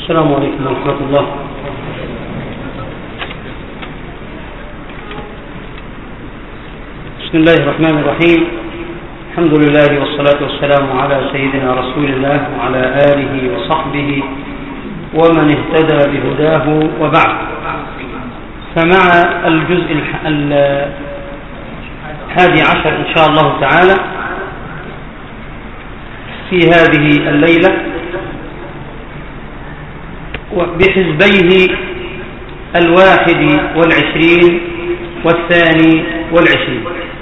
السلام عليكم ورحمة الله بسم الله الرحمن الرحيم الحمد لله والصلاة والسلام على سيدنا رسول الله وعلى آله وصحبه ومن اهتدى بهداه وبعد فمع الجزء الحادي عشر إن شاء الله تعالى في هذه الليلة بحزبيه الواحد والعشرين والثاني والعشرين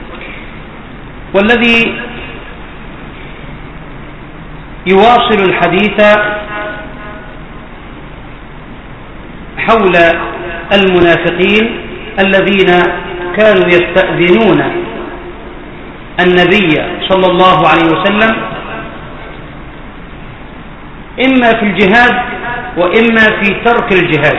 والذي يواصل الحديث حول المنافقين الذين كانوا يستأذنون النبي صلى الله عليه وسلم إما في الجهاد وإما في ترك الجهاد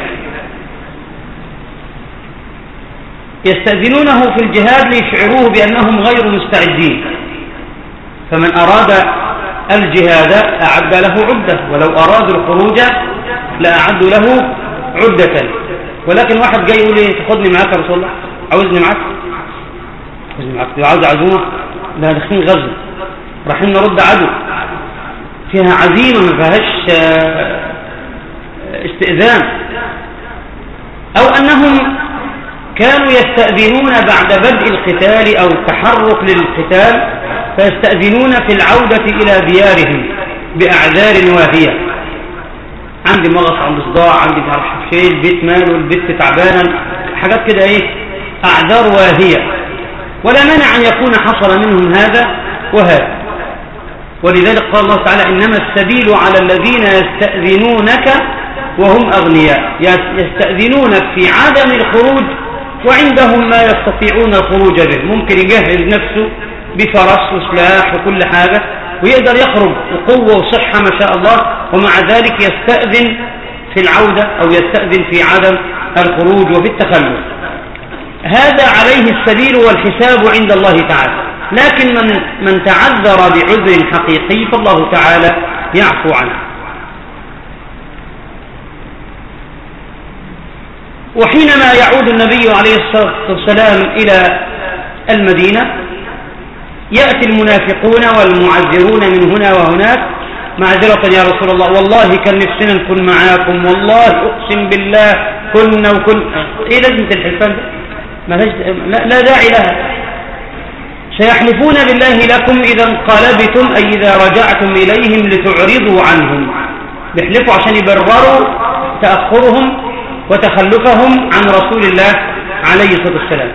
يستأذنونه في الجهاد ليشعروه بأنهم غير مستعدين فمن أراد الجهاد أعد له عدة ولو أرادوا الخروج لأعدوا له عدة ولكن واحد جاي يقول لي تاخدني معاك يا رسول الله عاوزني معاك عاوزني معاك عاوز عزومة ده داخلين غزو رايحين نرد عدو فيها عزيمة ما فيهاش استئذان أو أنهم كانوا يستأذنون بعد بدء القتال أو التحرك للقتال فيستأذنون في العودة إلى ديارهم بأعذار واهية عندي مغص عندي صداع عندي معرفش شيء البيت ماله البيت تعبانا حاجات كده ايه أعذار واهية ولا مانع أن يكون حصل منهم هذا وهذا ولذلك قال الله تعالى إنما السبيل على الذين يستأذنونك وهم أغنياء يستأذنونك في عدم الخروج وعندهم ما يستطيعون الخروج به ممكن يجهز نفسه بفرس وسلاح وكل حاجة ويقدر يخرج بقوة وصحة ما شاء الله ومع ذلك يستأذن في العودة أو يستأذن في عدم الخروج وفي التخلف هذا عليه السبيل والحساب عند الله تعالى لكن من, من تعذر بعذر حقيقي فالله تعالى يعفو عنه وحينما يعود النبي عليه الصلاة والسلام إلى المدينة يأتي المنافقون والمعذرون من هنا وهناك معذرة يا رسول الله والله كان نفسنا نكون معاكم والله أقسم بالله كنا وكن إيه لازمة الحلفان ده لا, لا داعي لها سيحلفون بالله لكم إذا انقلبتم أي إذا رجعتم إليهم لتعرضوا عنهم بيحلفوا عشان يبرروا تأخرهم وتخلفهم عن رسول الله عليه الصلاة والسلام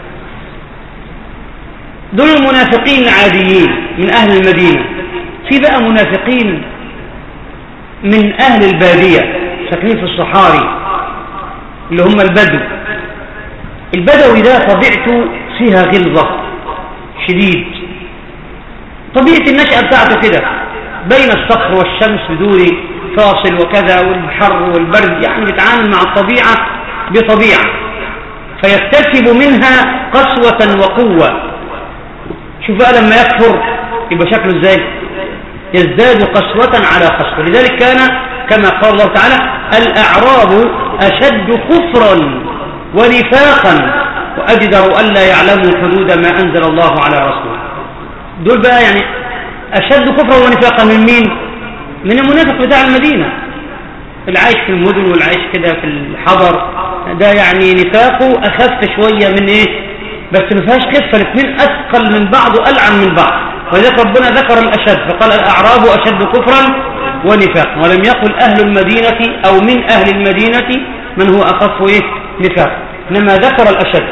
دول المنافقين العاديين من أهل المدينة في بقى منافقين من أهل البادية ساكنين في الصحاري اللي هم البدو البدوي ده طبيعته فيها غلظة شديد طبيعة النشأة بتاعته كده بين الصخر والشمس بدون فاصل وكذا والحر والبرد يعني بيتعامل مع الطبيعة بطبيعة فيكتسب منها قسوة وقوة شوف بقى لما يكفر يبقى شكله ازاي يزداد قسوة على قسوة لذلك كان كما قال الله تعالى الأعراب أشد كفرا ونفاقا وأجدر ألا يعلموا حدود ما أنزل الله على رسوله دول بقى يعني أشد كفرا ونفاقا من مين من المنافق بتاع المدينة العايش في المدن والعايش كده في الحضر ده يعني نفاقه أخف شوية من إيه بس ما فيهاش خفة الاثنين أثقل من بعض وألعن من بعض ولذلك ربنا ذكر الأشد فقال الأعراب أشد كفرا ونفاقا ولم يقل أهل المدينة أو من أهل المدينة من هو أخف إيه نفاق إنما ذكر الأشد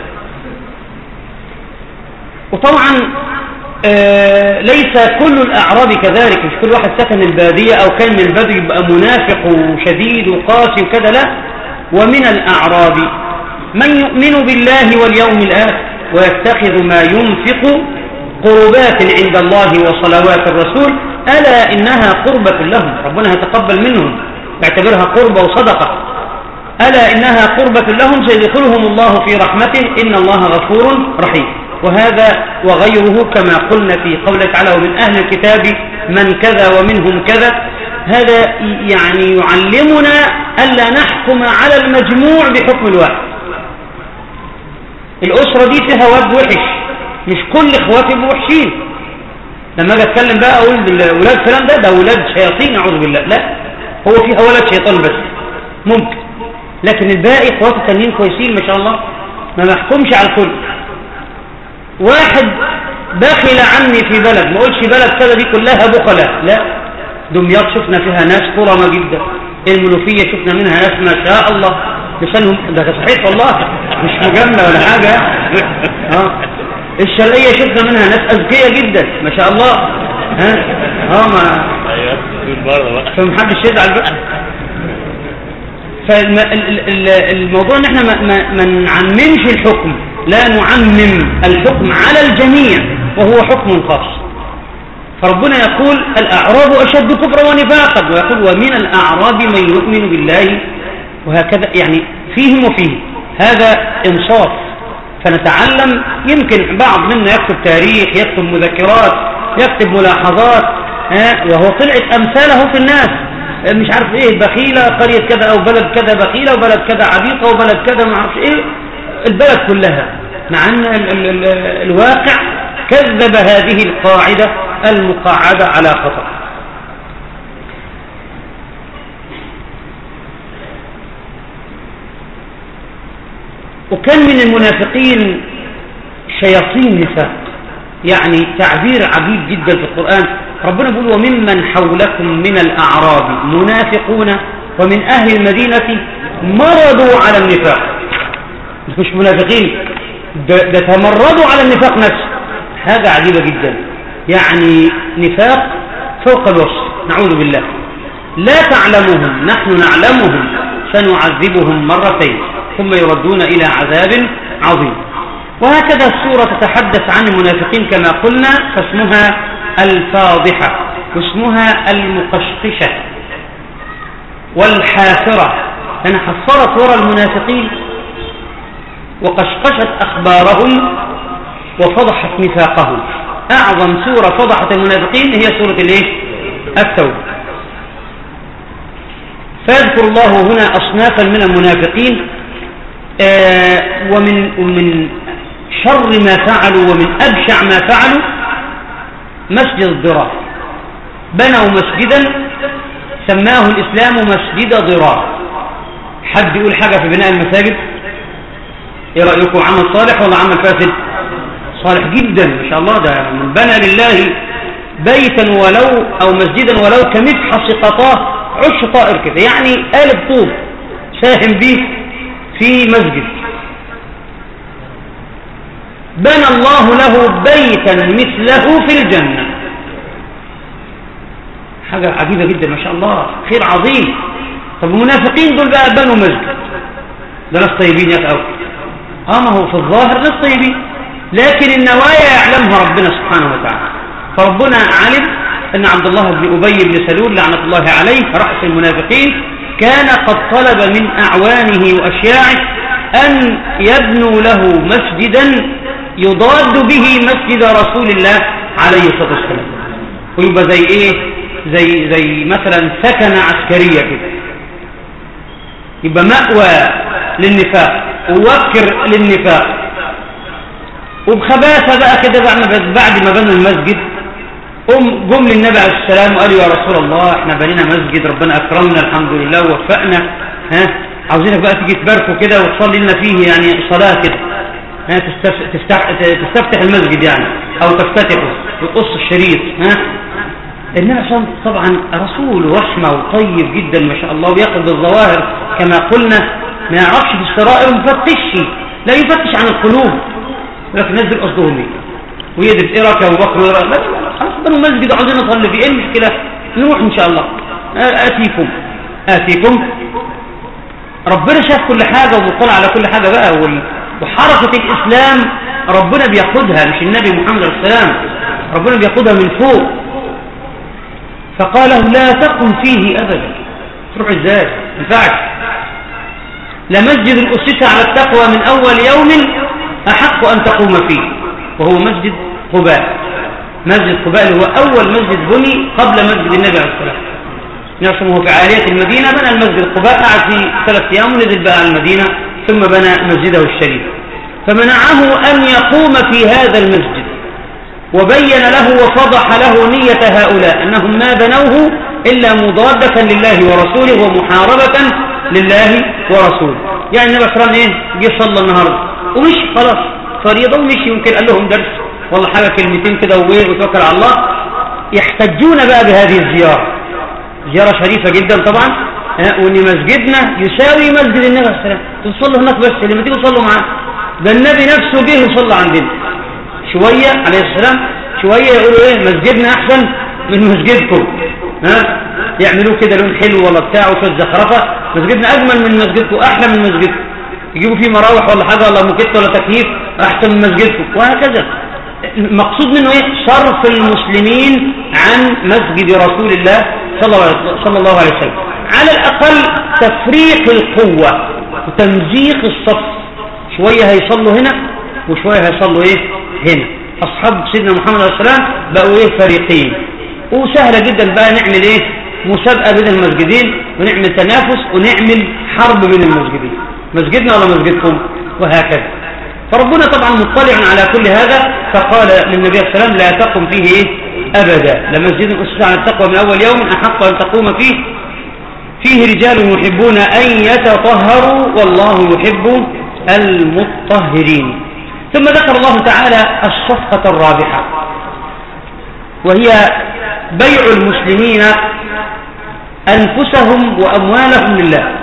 وطبعا آه ليس كل الأعراب كذلك مش كل واحد سكن البادية أو كان من البدو يبقى منافق وشديد وقاسي وكذا لا ومن الأعراب من يؤمن بالله واليوم الآخر ويتخذ ما ينفق قربات عند الله وصلوات الرسول ألا إنها قربة لهم ربنا يتقبل منهم يعتبرها قربة وصدقة ألا إنها قربة لهم سيدخلهم الله في رحمته إن الله غفور رحيم وهذا وغيره كما قلنا في قوله تعالى ومن أهل الكتاب من كذا ومنهم كذا هذا يعني يعلمنا ألا نحكم على المجموع بحكم الواحد الأسرة دي فيها واد وحش مش كل اخواتي وحشين لما اجي اتكلم بقى اقول ولاد فلان ده ده ولاد شياطين اعوذ بالله لا هو فيها ولد شيطان بس ممكن لكن الباقي اخواتي التانيين كويسين ما شاء الله ما محكمش على الكل واحد بخل عني في بلد ما قلش بلد كذا دي كلها بخلاء لا دمياط شفنا فيها ناس كرمة جدا المنوفية شفنا منها ناس ما شاء الله لسانهم ده صحيح والله مش مجاملة ولا حاجة اه الشرقية شفنا منها ناس أذكية جدا ما شاء الله ها اه ما فمحدش يزعل بقى فالموضوع ان احنا ما نعممش الحكم لا نعمم الحكم على الجميع وهو حكم خاص فربنا يقول الأعراب أشد كفرا ونفاقا ويقول ومن الأعراب من يؤمن بالله وهكذا يعني فيهم وفيه هذا إنصاف فنتعلم يمكن بعض منا يكتب تاريخ يكتب مذكرات يكتب ملاحظات وهو طلعت أمثاله في الناس مش عارف ايه بخيلة قرية كذا او بلد كذا بخيلة وبلد كذا عبيطة وبلد كذا ما عارف ايه البلد كلها مع ان الواقع كذب هذه القاعدة المقاعدة على خطأ وكان من المنافقين شياطين نفاق يعني تعبير عجيب جدا في القرآن ربنا يقول وممن حولكم من الأعراب منافقون ومن أهل المدينة مرضوا على النفاق مش منافقين ده, ده تمردوا على النفاق نفسه حاجة عجيبة جدا يعني نفاق فوق الوصف نعوذ بالله لا تعلمهم نحن نعلمهم سنعذبهم مرتين ثم يردون إلى عذاب عظيم وهكذا السورة تتحدث عن المنافقين كما قلنا فاسمها الفاضحة واسمها المقشقشة والحافرة أنا حفرت وراء المنافقين وقشقشت أخبارهم وفضحت نفاقهم أعظم سورة فضحت المنافقين هي سورة الايه التوبة فيذكر الله هنا أصنافا من المنافقين آه ومن, ومن شر ما فعلوا ومن أبشع ما فعلوا مسجد الضرار بنوا مسجدا سماه الإسلام مسجد ضرار حد يقول حاجة في بناء المساجد ايه رأيكم عمل صالح ولا عمل فاسد صالح جدا ما شاء الله ده من بنى لله بيتا ولو أو مسجدا ولو كمفحص قطاه عش طائر كده يعني قالب طوب ساهم به في مسجد بنى الله له بيتا مثله في الجنة حاجة عجيبة جدا ما شاء الله خير عظيم طب المنافقين دول بقى بنوا مسجد ده ناس طيبين يا أخي اه ما هو في الظاهر ناس طيبين لكن النوايا يعلمها ربنا سبحانه وتعالى فربنا علم أن عبد الله بن أبي بن سلول لعنة الله عليه رأس المنافقين كان قد طلب من أعوانه وأشياعه أن يبنوا له مسجدا يضاد به مسجد رسول الله عليه الصلاة والسلام ويبقى زي إيه زي, زي مثلا سكنة عسكرية كده يبقى مأوى للنفاق ووكر للنفاق وبخباثة بقى كده بعد ما بنوا المسجد قم جم للنبي عليه السلام وقالوا يا رسول الله احنا بنينا مسجد ربنا اكرمنا الحمد لله ووفقنا ها عاوزينك بقى تيجي تباركوا كده وتصلي لنا فيه يعني صلاة كده ها تستفتح, تستفتح المسجد يعني او تفتتحه وتقص الشريط ها النبي صلى طبعا رسول ورحمة وطيب جدا ما شاء الله ويقضي الظواهر كما قلنا ما يعرفش في السرائر ومفتشش لا يفتش عن القلوب لكن نزل قصدهم ايه ويدرس ايه راك ابو بكر لا لا خلاص بنوا مسجد عاوزين نصلي فيه ايه المشكله نروح ان شاء الله اتيكم اتيكم ربنا شاف كل حاجه وبيطلع على كل حاجه بقى وحركه الاسلام ربنا بياخدها مش النبي محمد عليه السلام ربنا بياخدها من فوق فقال لا تقم فيه ابدا تروح ازاي ما ينفعش لمسجد اسس على التقوى من اول يوم احق ان تقوم فيه وهو مسجد قباء مسجد قباء هو أول مسجد بني قبل مسجد النبي عليه الصلاة نفسه وهو في عالية المدينة بنى المسجد قباء قعد فيه ثلاث أيام ونزل بقى المدينة ثم بنى مسجده الشريف فمنعه أن يقوم في هذا المسجد وبين له وفضح له نية هؤلاء أنهم ما بنوه إلا مضادة لله ورسوله ومحاربة لله ورسوله يعني النبي صلى الله عليه وسلم إيه؟ جه صلى النهارده ومشي خلاص فريضة ومشي يمكن قال لهم درس والله حاجة كلمتين كده وتوكل على الله يحتجون بقى بهذه الزيارة زيارة شريفة جدا طبعا وان مسجدنا يساوي مسجد النبي صلى الله عليه وسلم تصلوا هناك بس لما تيجوا تصلوا معاه ده النبي نفسه جه وصلى عندنا شوية عليه السلام شوية يقولوا ايه مسجدنا احسن من مسجدكم ها يعملوه كده لون حلو ولا بتاع وشويه زخرفه مسجدنا اجمل من مسجدكم احلى من مسجدكم يجيبوا فيه مراوح ولا حاجه ولا موكيت ولا تكييف احسن من مسجدكم وهكذا المقصود منه ايه صرف المسلمين عن مسجد رسول الله صلى الله عليه وسلم على الاقل تفريق القوه وتمزيق الصف شويه هيصلوا هنا وشويه هيصلوا ايه هنا اصحاب سيدنا محمد عليه السلام بقوا ايه فريقين وسهله جدا بقى نعمل ايه مسابقه بين المسجدين ونعمل تنافس ونعمل حرب بين المسجدين مسجدنا ولا مسجدكم وهكذا فربنا طبعا مطلع على كل هذا فقال للنبي صلى الله عليه وسلم لا تقم فيه إيه؟ أبدا لمسجد أسس على التقوى من أول يوم أحق أن تقوم فيه فيه رجال يحبون أن يتطهروا والله يحب المطهرين ثم ذكر الله تعالى الصفقة الرابحة وهي بيع المسلمين أنفسهم وأموالهم لله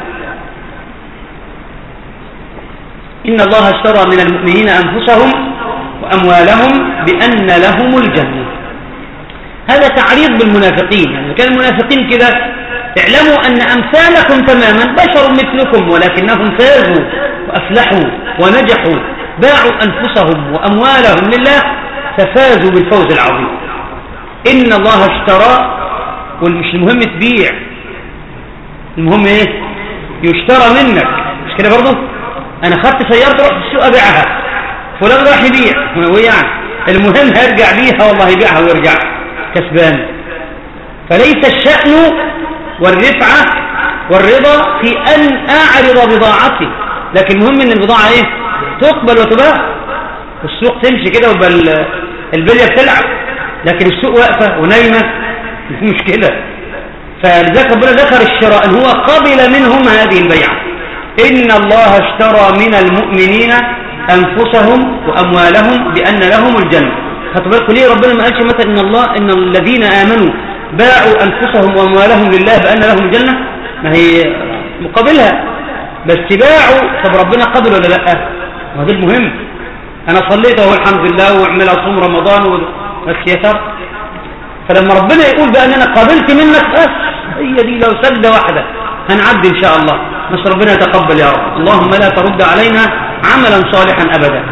إن الله اشترى من المؤمنين أنفسهم وأموالهم بأن لهم الجنة هذا تعريض بالمنافقين يعني كان المنافقين كده اعلموا أن أمثالكم تماما بشر مثلكم ولكنهم فازوا وأفلحوا ونجحوا باعوا أنفسهم وأموالهم لله ففازوا بالفوز العظيم إن الله اشترى والمش المهم تبيع المهم ايه يشترى منك مش كده برضه انا خدت سيارتي رحت السوق ابيعها فلان راح يبيع ويعني المهم هيرجع بيها والله يبيعها ويرجع كسبان فليس الشأن والرفعة والرضا في أن أعرض بضاعتي لكن المهم أن البضاعة إيه تقبل وتباع السوق تمشي كده وبال البلية بتلعب لكن السوق واقفة ونايمة مش مشكلة فلذلك ربنا ذكر الشراء ان هو قبل منهم هذه البيعة إن الله اشترى من المؤمنين أنفسهم وأموالهم بأن لهم الجنة خدوا بالكم ليه ربنا ما قالش مثلا إن الله إن الذين آمنوا باعوا أنفسهم وأموالهم لله بأن لهم الجنة ما هي مقابلها بس باعوا طب ربنا قبل ولا لا ما ده المهم أنا صليت وهو الحمد لله وعمل أصوم رمضان بس يا فلما ربنا يقول بأن أنا قابلت منك بس هي دي لو سجدة واحدة هنعدي إن شاء الله نسأل ربنا يتقبل يا رب اللهم لا ترد علينا عملا صالحا أبدا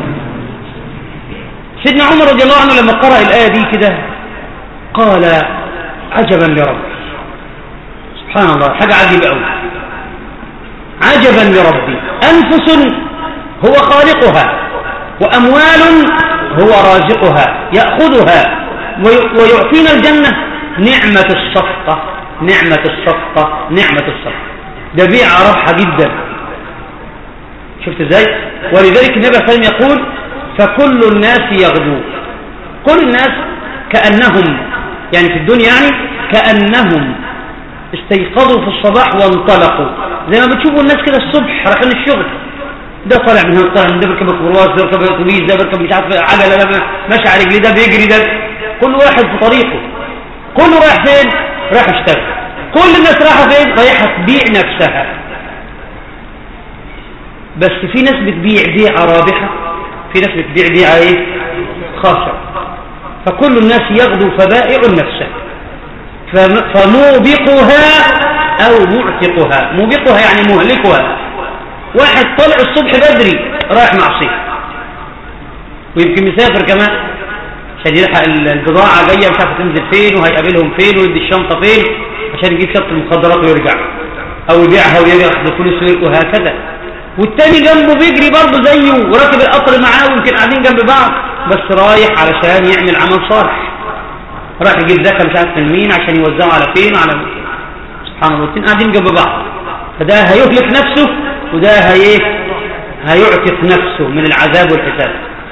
سيدنا عمر رضي الله عنه لما قرأ الآية دي كده قال عجبا لربي سبحان الله حاجة عجيبة أوي عجبا لربي أنفس هو خالقها وأموال هو رازقها يأخذها ويعطينا الجنة نعمة الصفقة نعمة الصفقة نعمة الصفقة ده بيعة رابحة جدا شفت ازاي ولذلك النبي صلى الله عليه وسلم يقول فكل الناس يغدو كل الناس كأنهم يعني في الدنيا يعني كأنهم استيقظوا في الصباح وانطلقوا زي ما بتشوفوا الناس كده الصبح رايحين الشغل ده طالع من هنا طالع من ده بيركب الكروات ده بيركب الاتوبيس ده بيركب مش عارف عجله ده ماشي على رجليه ده بيجري ده كل واحد في طريقه كله رايح فين رايح يشتغل كل الناس رايحه فين رايحه تبيع نفسها بس في ناس بتبيع بيعه رابحه في ناس بتبيع بيعه ايه خاسره فكل الناس يغدو فبائع نفسه فموبقها او معتقها موبقها يعني مهلكها واحد طلع الصبح بدري رايح معصيه ويمكن مسافر كمان عشان يلحق البضاعة جاية مش عارف تنزل فين وهيقابلهم فين ويدي الشنطة فين عشان يجيب شنطة المخدرات ويرجع او يبيعها ويرجع بفلوس وهكذا والتاني جنبه بيجري برضه زيه وراكب القطر معاه ويمكن قاعدين جنب بعض بس رايح علشان يعمل عمل صالح رايح يجيب زكاة مش عارف من مين عشان يوزعه على فين وعلى سبحان الله الاثنين قاعدين جنب بعض فده هيهلك نفسه وده هي هيعتق نفسه من العذاب والحساب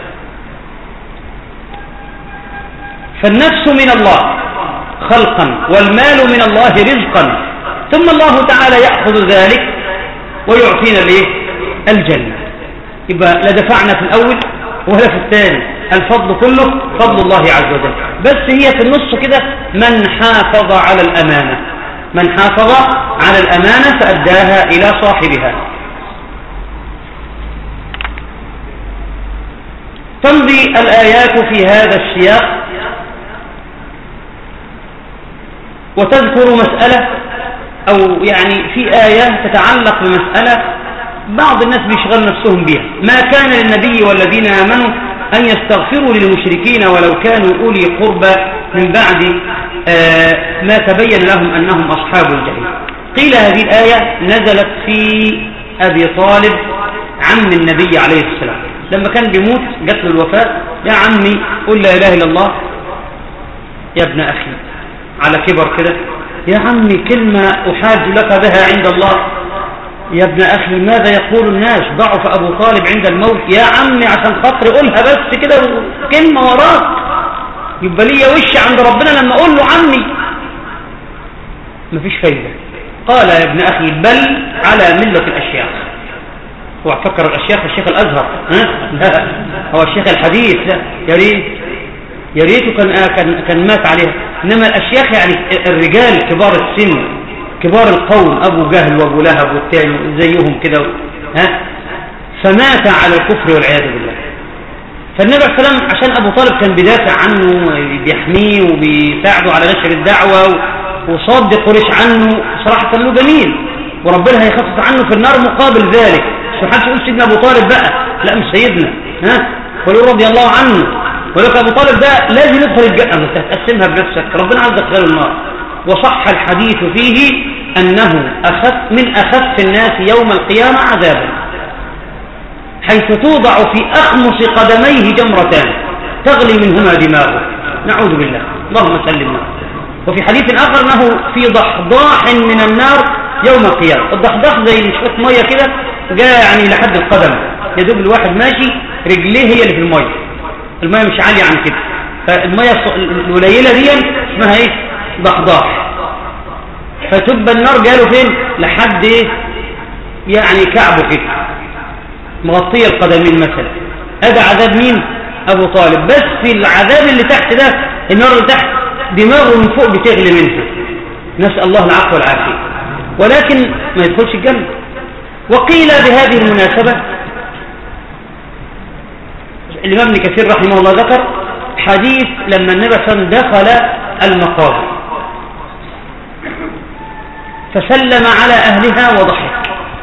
فالنفس من الله خلقا والمال من الله رزقا ثم الله تعالى يأخذ ذلك ويعطينا الايه الجنة يبقى لا دفعنا في الأول ولا في الثاني الفضل كله فضل الله عز وجل بس هي في النص كده من حافظ على الأمانة من حافظ على الأمانة فأداها إلى صاحبها تمضي الآيات في هذا السياق وتذكر مسألة أو يعني في آية تتعلق بمسألة بعض الناس بيشغل نفسهم بها ما كان للنبي والذين آمنوا أن يستغفروا للمشركين ولو كانوا أولي قربى من بعد آه، ما تبين لهم أنهم أصحاب الجحيم قيل هذه الآية نزلت في أبي طالب عم النبي عليه السلام لما كان بيموت جات له الوفاة يا عمي قل لا إله إلا الله يا ابن أخي على كبر كده يا عمي كلمة أحاج لك بها عند الله يا ابن أخي ماذا يقول الناس ضعف أبو طالب عند الموت يا عمي عشان خاطري قولها بس كده كلمة وراك يبقى لي وش عند ربنا لما أقول له عمي مفيش فايدة قال يا ابن أخي بل على ملة الأشياخ هو فكر الأشياخ الشيخ الأزهر ها؟ لا هو الشيخ الحديث لا يا ريت يا ريته كان كان كان مات عليها انما الاشياخ يعني الرجال كبار السن كبار القوم ابو جهل وابو لهب والتاني زيهم كده ها فمات على الكفر والعياذ بالله فالنبي عليه السلام عشان ابو طالب كان بيدافع عنه بيحميه وبيساعده على نشر الدعوه وصاد قريش عنه صراحه كان له جميل وربنا هيخفف عنه في النار مقابل ذلك مش محدش يقول سيدنا ابو طالب بقى لا مش سيدنا ها ويقول رضي الله عنه ولك أبو طالب ده لازم يدخل الجنة أنت هتقسمها بنفسك ربنا عز وجل النار وصح الحديث فيه أنه أخف من أخف الناس يوم القيامة عذابا حيث توضع في أخمص قدميه جمرتان تغلي منهما دماغه نعوذ بالله اللهم سلمنا وفي حديث آخر أنه في ضحضاح من النار يوم القيامة الضحضاح زي شوية مية كده جاء يعني لحد القدم يدوب الواحد ماشي رجليه هي اللي في المية المية مش عالية عن كده فالمية القليلة دي اسمها ايه ضحضاح فتبقى النار جاله فين لحد ايه يعني كعبه كده مغطية القدمين مثلا هذا عذاب مين ابو طالب بس في العذاب اللي تحت ده النار اللي تحت دماغه من فوق بتغلي منها نسأل الله العفو والعافية ولكن ما يدخلش الجنة وقيل بهذه المناسبة الإمام ابن كثير رحمه الله ذكر حديث لما النبي صلى الله عليه وسلم دخل المقابر فسلم على أهلها وضحك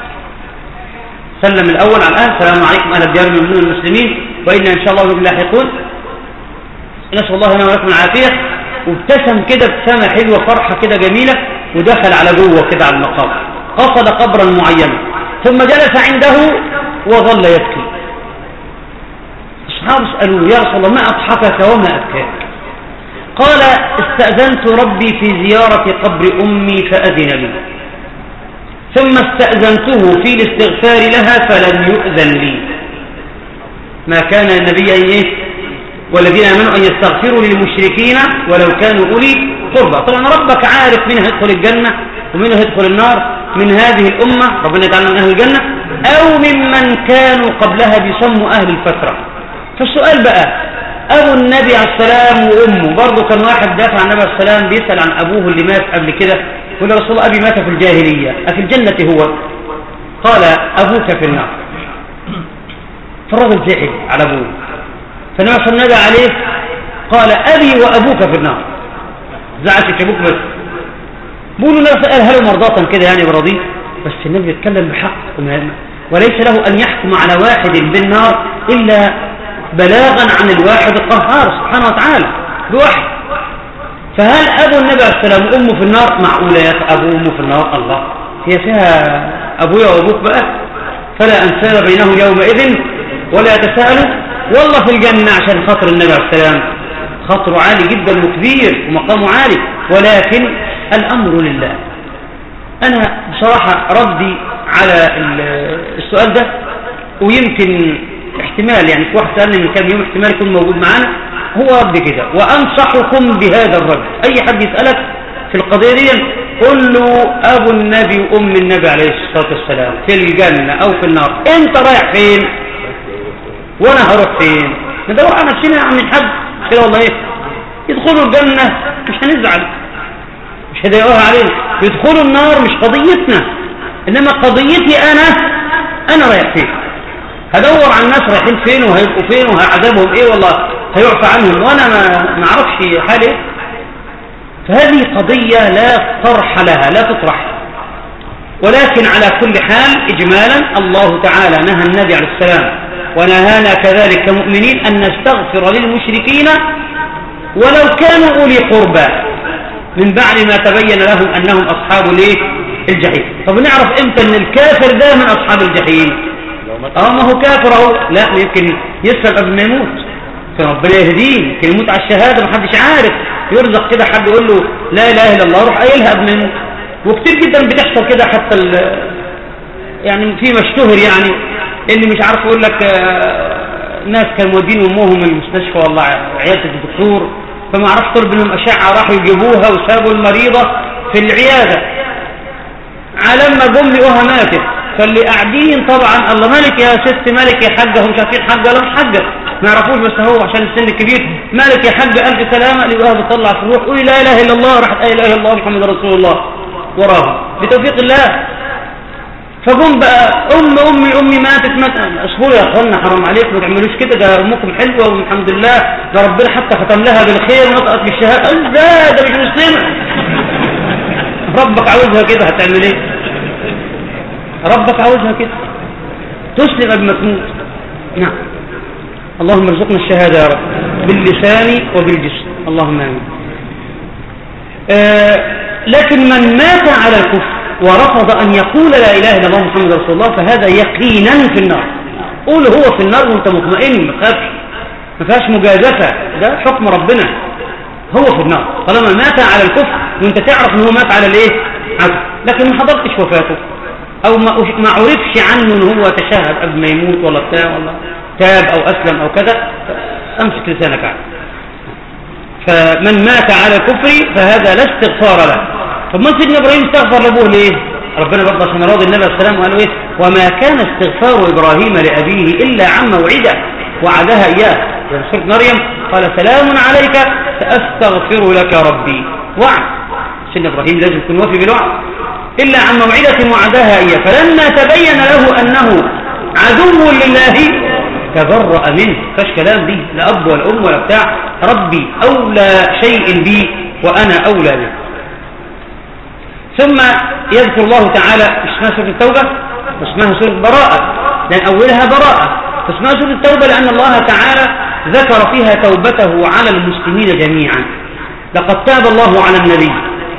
سلم الأول على الأهل السلام عليكم أهل الديار من المسلمين وإنا إن شاء الله بكم لاحقون نسأل الله لنا ولكم العافية وابتسم كده ابتسامة حلوة فرحة كده جميلة ودخل على جوه كده على المقابر قصد قبرا معينا ثم جلس عنده وظل يبكي الصحابة اسألوه يا رسول الله ما أضحكك وما أبكاك قال استأذنت ربي في زيارة قبر أمي فأذن لي ثم استأذنته في الاستغفار لها فلم يؤذن لي ما كان النبي أن إيه والذين آمنوا أن يستغفروا للمشركين ولو كانوا أولي قربى طبعا ربك عارف من هيدخل الجنة ومن هيدخل النار من هذه الأمة ربنا يجعلنا من أهل الجنة أو ممن كانوا قبلها بيسموا أهل الفترة فالسؤال بقى أبو النبي عليه السلام وأمه برضه كان واحد دافع عن النبي عليه السلام بيسأل عن أبوه اللي مات قبل كده يقول رسول الله أبي مات في الجاهلية أفي الجنة هو قال أبوك في النار فالرجل زعل على أبوه فالنبي صلى الله عليه قال أبي وأبوك في النار زعلت أبوك بس بيقولوا النبي سأل هل مرضاة كده يعني برضيه بس النبي يتكلم بحق وليس له أن يحكم على واحد بالنار إلا بلاغا عن الواحد القهار سبحانه وتعالى بوحي فهل أبو النبي عليه السلام وأمه في النار معقولة يا أخي أبو وأمه في النار الله هي فيها أبويا وأبوك بقى فلا أنساب بينهم يومئذ ولا يتساءلوا والله في الجنة عشان خاطر النبي عليه السلام خطره عالي جدا وكبير ومقامه عالي ولكن الأمر لله أنا بصراحة ردي على السؤال ده ويمكن احتمال يعني في واحد سألني من كام يوم احتمال يكون موجود معانا هو رد كده وأنصحكم بهذا الرد أي حد يسألك في القضية دي قل له أبو النبي وأم النبي عليه الصلاة والسلام في الجنة أو في النار أنت رايح فين وأنا هروح فين ندور على نفسنا يا عم الحاج كده والله إيه يدخلوا الجنة مش هنزعل مش هيضايقوها علينا يدخلوا النار مش قضيتنا إنما قضيتي أنا أنا رايح فين هدور على الناس رايحين فين وهيبقوا فين وهعذبهم إيه والله هيعفى عنهم وأنا ما أعرفش حالي إيه فهذه قضية لا طرح لها لا تطرح ولكن على كل حال إجمالا الله تعالى نهى النبي عليه السلام ونهانا كذلك كمؤمنين أن نستغفر للمشركين ولو كانوا أولي قربى من بعد ما تبين لهم أنهم أصحاب الجحيم طب نعرف إمتى أن الكافر ده من أصحاب الجحيم اه ما هو كافر اهو لا يمكن يسأل قبل ما يموت فربنا يهديه يمكن يموت على الشهادة محدش عارف يرزق كده حد يقول له لا اله الا الله روح قايلها قبل ما يموت وكتير جدا بتحصل كده حتى يعني في مشتهر يعني اللي مش عارف يقول لك آه، ناس كانوا مودين امهم المستشفى والله عياده الدكتور فما عرفش طلب منهم اشعه راحوا يجيبوها وسابوا المريضه في العياده على ما جم لقوها ماتت فاللي قاعدين طبعا الله مالك يا ست مالك يا حاجه هم مش عارفين حاجه ولا مش حاجه ما يعرفوش بس هو عشان السن الكبير مالك يا حاج ألف سلامة لقاها بتطلع في الروح قولي لا إله إلا الله راحت لا إله إلا الله محمد رسول الله وراه بتوفيق الله فقم بقى أم أمي أمي ماتت مات أصبروا يا أخوانا حرام عليكم ما تعملوش كده ده أمكم حلوة والحمد لله ده ربنا حتى ختم لها بالخير ونطقت بالشهادة ازاي ده مش مسلمة ربك عاوزها كده هتعمل ايه ربك عاوزها كده تسلم قبل ما تموت نعم اللهم ارزقنا الشهادة يا رب باللسان وبالجسم اللهم آمين آه لكن من مات على الكفر ورفض أن يقول لا إله إلا الله محمد رسول الله فهذا يقينا في النار قول هو في النار وانت مطمئن ما تخافش ما فيهاش مجازفة ده حكم ربنا هو في النار طالما مات على الكفر وانت تعرف ان هو مات على الايه لكن ما حضرتش وفاته او ما عرفش عنه ان هو تشهد قبل ما يموت ولا بتاع ولا تاب أو أسلم أو كذا أمسك لسانك عنه فمن مات على كفر فهذا لا استغفار له طب ما سيدنا إبراهيم استغفر لأبوه ليه ربنا برضه عشان راضي النبي عليه السلام وقال ايه وما كان استغفار إبراهيم لأبيه إلا عن موعدة وعدها إياه في سورة مريم قال سلام عليك سأستغفر لك ربي وعد سيدنا إبراهيم لازم يكون وفي بالوعد إلا عن موعدة وعدها إياه فلما تبين له أنه عدو لله تبرأ منه فاش كلام دي لا أب ولا أم ولا بتاع ربي أولى شيء بي وأنا أولى به ثم يذكر الله تعالى اسمها سورة التوبة واسمها سورة براءة لأن أولها براءة فاسمها سورة التوبة لأن الله تعالى ذكر فيها توبته على المسلمين جميعا لقد تاب الله على النبي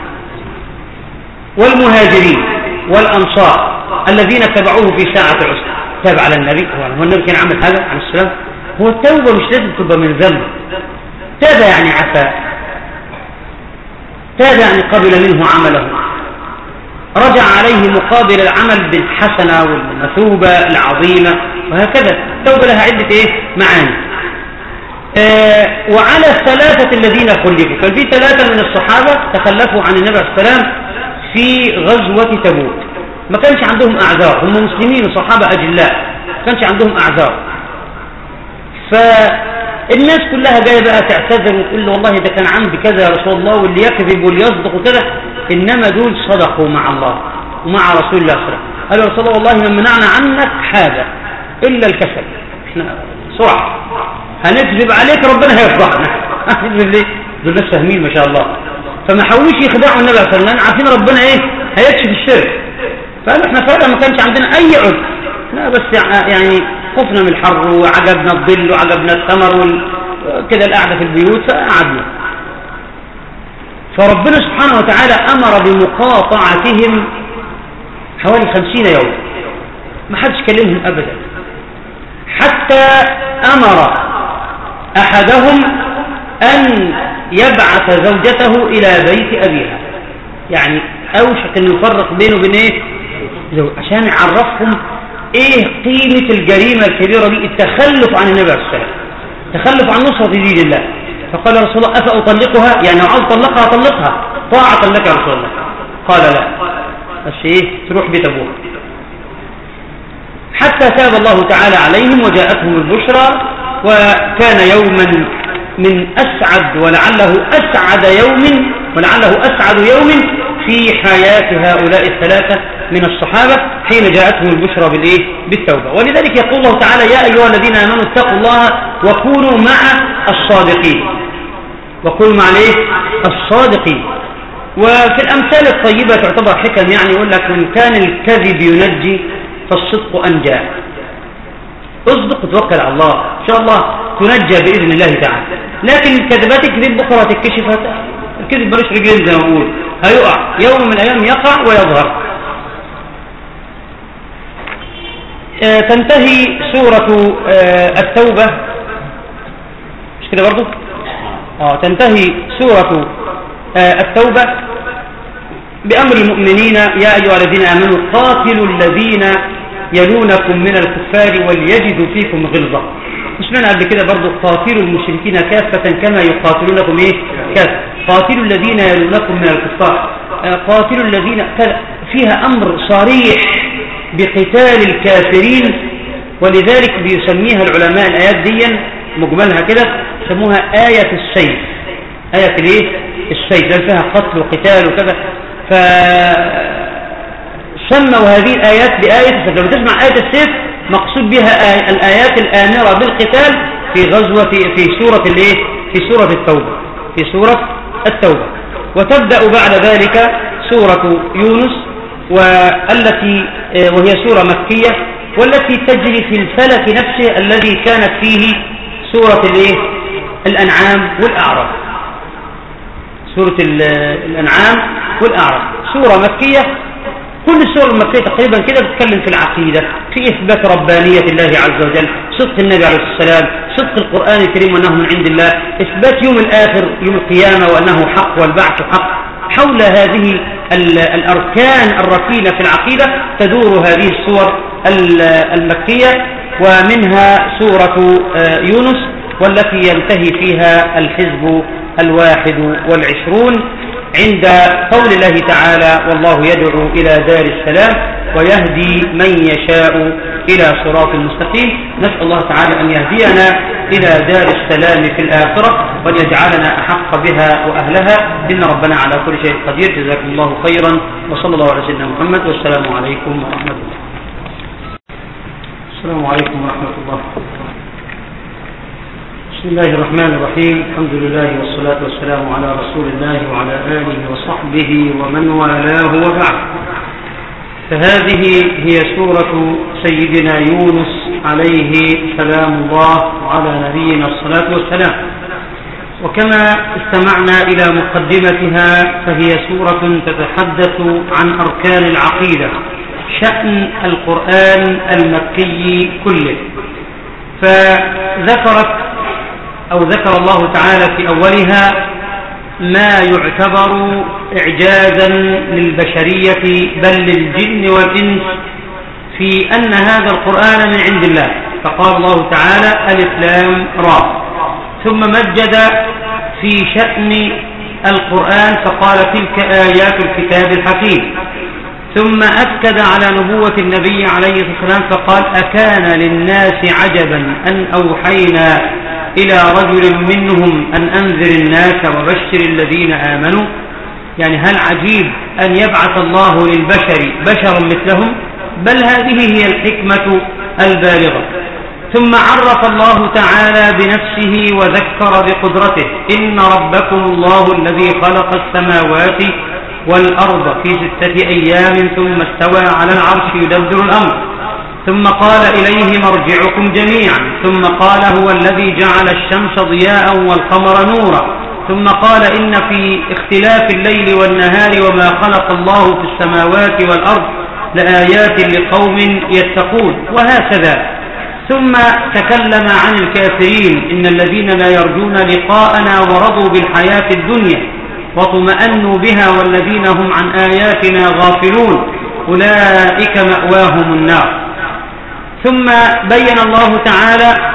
والمهاجرين والأنصار الذين اتبعوه في ساعة العسر تاب على النبي هو النبي كان عمل حاجة عليه السلام هو التوبة مش لازم تبقى من ذنب تاب يعني عفا تاب يعني قبل منه عمله رجع عليه مقابل العمل بالحسنة والمثوبة العظيمة وهكذا التوبة لها عدة إيه؟ معاني آه وعلى الثلاثة الذين خلفوا كان في ثلاثة من الصحابة تخلفوا عن النبي عليه السلام في غزوة تبوك ما كانش عندهم أعذار هم مسلمين وصحابة أجلاء ما كانش عندهم أعذار فالناس كلها جاية بقى تعتذر وتقول له والله ده كان عندي كذا يا رسول الله واللي يكذب واللي يصدق وكذا إنما دول صدقوا مع الله ومع رسول الله صلى الله عليه وسلم قالوا يا رسول الله والله ما منعنا عنك حاجة إلا الكسل احنا سرعة هنكذب عليك ربنا هيفضحنا هنكذب ليه دول ناس فاهمين ما شاء الله فما حاولوش يخدعوا النبي صلى الله عليه وسلم عارفين ربنا ايه هيكشف الشرك فقالوا احنا فعلا ما كانش عندنا اي عذر لا بس يعني خفنا من الحر وعجبنا الظل وعجبنا الثمر وكده القعده في البيوت فقعدنا فربنا سبحانه وتعالى امر بمقاطعتهم حوالي خمسين يوم ما حدش كلمهم ابدا حتى امر احدهم ان يبعث زوجته الى بيت ابيها يعني أوشك أن يفرق بينه وبين إيه عشان يعرفهم إيه قيمة الجريمة الكبيرة دي التخلف عن النبي عليه السلام تخلف عن نصرة دين الله فقال رسول الله أفأطلقها يعني لو عاوز أطلقها أطلقها طاعة لك يا رسول الله قال لا بس إيه تروح بيت أبوها حتى تاب الله تعالى عليهم وجاءتهم البشرى وكان يوما من أسعد ولعله أسعد يوم ولعله أسعد يوم في حياة هؤلاء الثلاثة من الصحابة حين جاءتهم البشرى بالإيه؟ بالتوبة ولذلك يقول الله تعالى يا أيها الذين آمنوا اتقوا الله وكونوا مع الصادقين وكونوا مع الإيه؟ الصادقين وفي الأمثال الطيبة تعتبر حكم يعني يقول لك إن كان الكذب ينجي فالصدق أنجى اصدق وتوكل على الله إن شاء الله تنجى بإذن الله تعالى لكن كذبات الكذب بكرة تكشف الكذب ملوش رجلين زي ما بقول هيقع يوم من الأيام يقع ويظهر آه تنتهي سورة آه التوبة مش كده برضو آه تنتهي سورة آه التوبة بأمر المؤمنين يا أيها الذين آمنوا قاتلوا الذين يلونكم من الكفار وليجدوا فيكم غلظة سمعنا قبل كده برضو قاتلوا المشركين كافة كما يقاتلونكم ايه كافة قاتلوا الذين يلونكم من الكفار قاتلوا الذين فيها أمر صريح بقتال الكافرين ولذلك بيسميها العلماء الآيات دي مجملها كده يسموها آية السيف آية الايه السيف لأن فيها قتل وقتال وكذا ف سموا هذه الآيات بآية السيف لما تسمع آية السيف مقصود بها آية الآيات الآمرة بالقتال في غزوة في سورة الايه في سورة التوبة في سورة التوبة وتبدأ بعد ذلك سورة يونس والتي وهي سورة مكية والتي تجري في الفلك نفسه الذي كانت فيه سورة الايه الأنعام والأعراف سورة الأنعام والأعراف سورة مكية كل السور المكية تقريبا كده بتتكلم في العقيدة في إثبات ربانية الله عز وجل صدق النبي عليه السلام صدق القرآن الكريم وأنه من عند الله إثبات يوم الآخر يوم القيامة وأنه حق والبعث حق حول هذه الأركان الركينة في العقيدة تدور هذه السور المكية ومنها سورة يونس والتي ينتهي فيها الحزب الواحد والعشرون عند قول الله تعالى والله يدعو إلى دار السلام ويهدي من يشاء إلى صراط مستقيم نسأل الله تعالى أن يهدينا إلى دار السلام في الآخرة وأن يجعلنا أحق بها وأهلها إن ربنا على كل شيء قدير جزاكم الله خيرا وصلى الله على سيدنا محمد والسلام عليكم ورحمة الله السلام عليكم ورحمة الله بسم الله الرحمن الرحيم الحمد لله والصلاة والسلام على رسول الله وعلى آله وصحبه ومن والاه وبعد فهذه هي سورة سيدنا يونس عليه سلام الله وعلى نبينا الصلاة والسلام وكما استمعنا إلى مقدمتها فهي سورة تتحدث عن أركان العقيدة شأن القرآن المكي كله فذكرت أو ذكر الله تعالى في أولها ما يعتبر إعجازا للبشرية بل للجن والإنس في أن هذا القرآن من عند الله فقال الله تعالى الإسلام را ثم مجد في شأن القرآن فقال تلك آيات الكتاب الحكيم ثم أكد على نبوة النبي عليه الصلاة والسلام فقال أكان للناس عجبا أن أوحينا إلى رجل منهم أن أنذر الناس وبشر الذين آمنوا يعني هل عجيب أن يبعث الله للبشر بشرا مثلهم بل هذه هي الحكمة البالغة ثم عرف الله تعالى بنفسه وذكر بقدرته إن ربكم الله الذي خلق السماوات والأرض في ستة أيام ثم استوى على العرش يدبر الأمر ثم قال إليه مرجعكم جميعا ثم قال هو الذي جعل الشمس ضياء والقمر نورا ثم قال إن في اختلاف الليل والنهار وما خلق الله في السماوات والأرض لآيات لقوم يتقون وهكذا ثم تكلم عن الكافرين إن الذين لا يرجون لقاءنا ورضوا بالحياة الدنيا واطمأنوا بها والذين هم عن آياتنا غافلون أولئك مأواهم النار ثم بين الله تعالى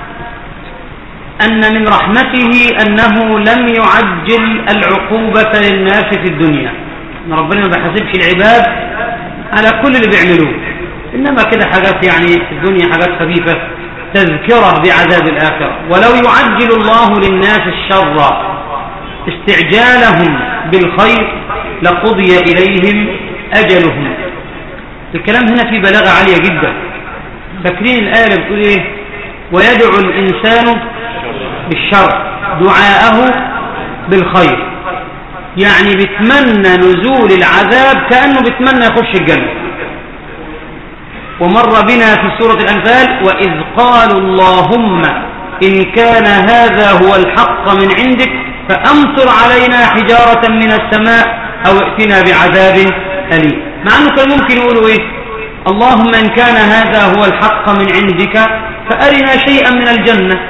أن من رحمته أنه لم يعجل العقوبة للناس في الدنيا ان ربنا ما بحسبش العباد على كل اللي بيعملوه إنما كده حاجات يعني في الدنيا حاجات خفيفة تذكرة بعذاب الآخرة ولو يعجل الله للناس الشر استعجالهم بالخير لقضي إليهم أجلهم الكلام هنا في بلاغة عالية جدا فاكرين الآية اللي بتقول إيه ويدعو الإنسان بالشر دعاءه بالخير يعني بيتمنى نزول العذاب كأنه بيتمنى يخش الجنة ومر بنا في سورة الأنفال وإذ قالوا اللهم إن كان هذا هو الحق من عندك فأمطر علينا حجارة من السماء أو ائتنا بعذاب أليم مع أنه كان ممكن يقولوا إيه اللهم إن كان هذا هو الحق من عندك فأرنا شيئا من الجنة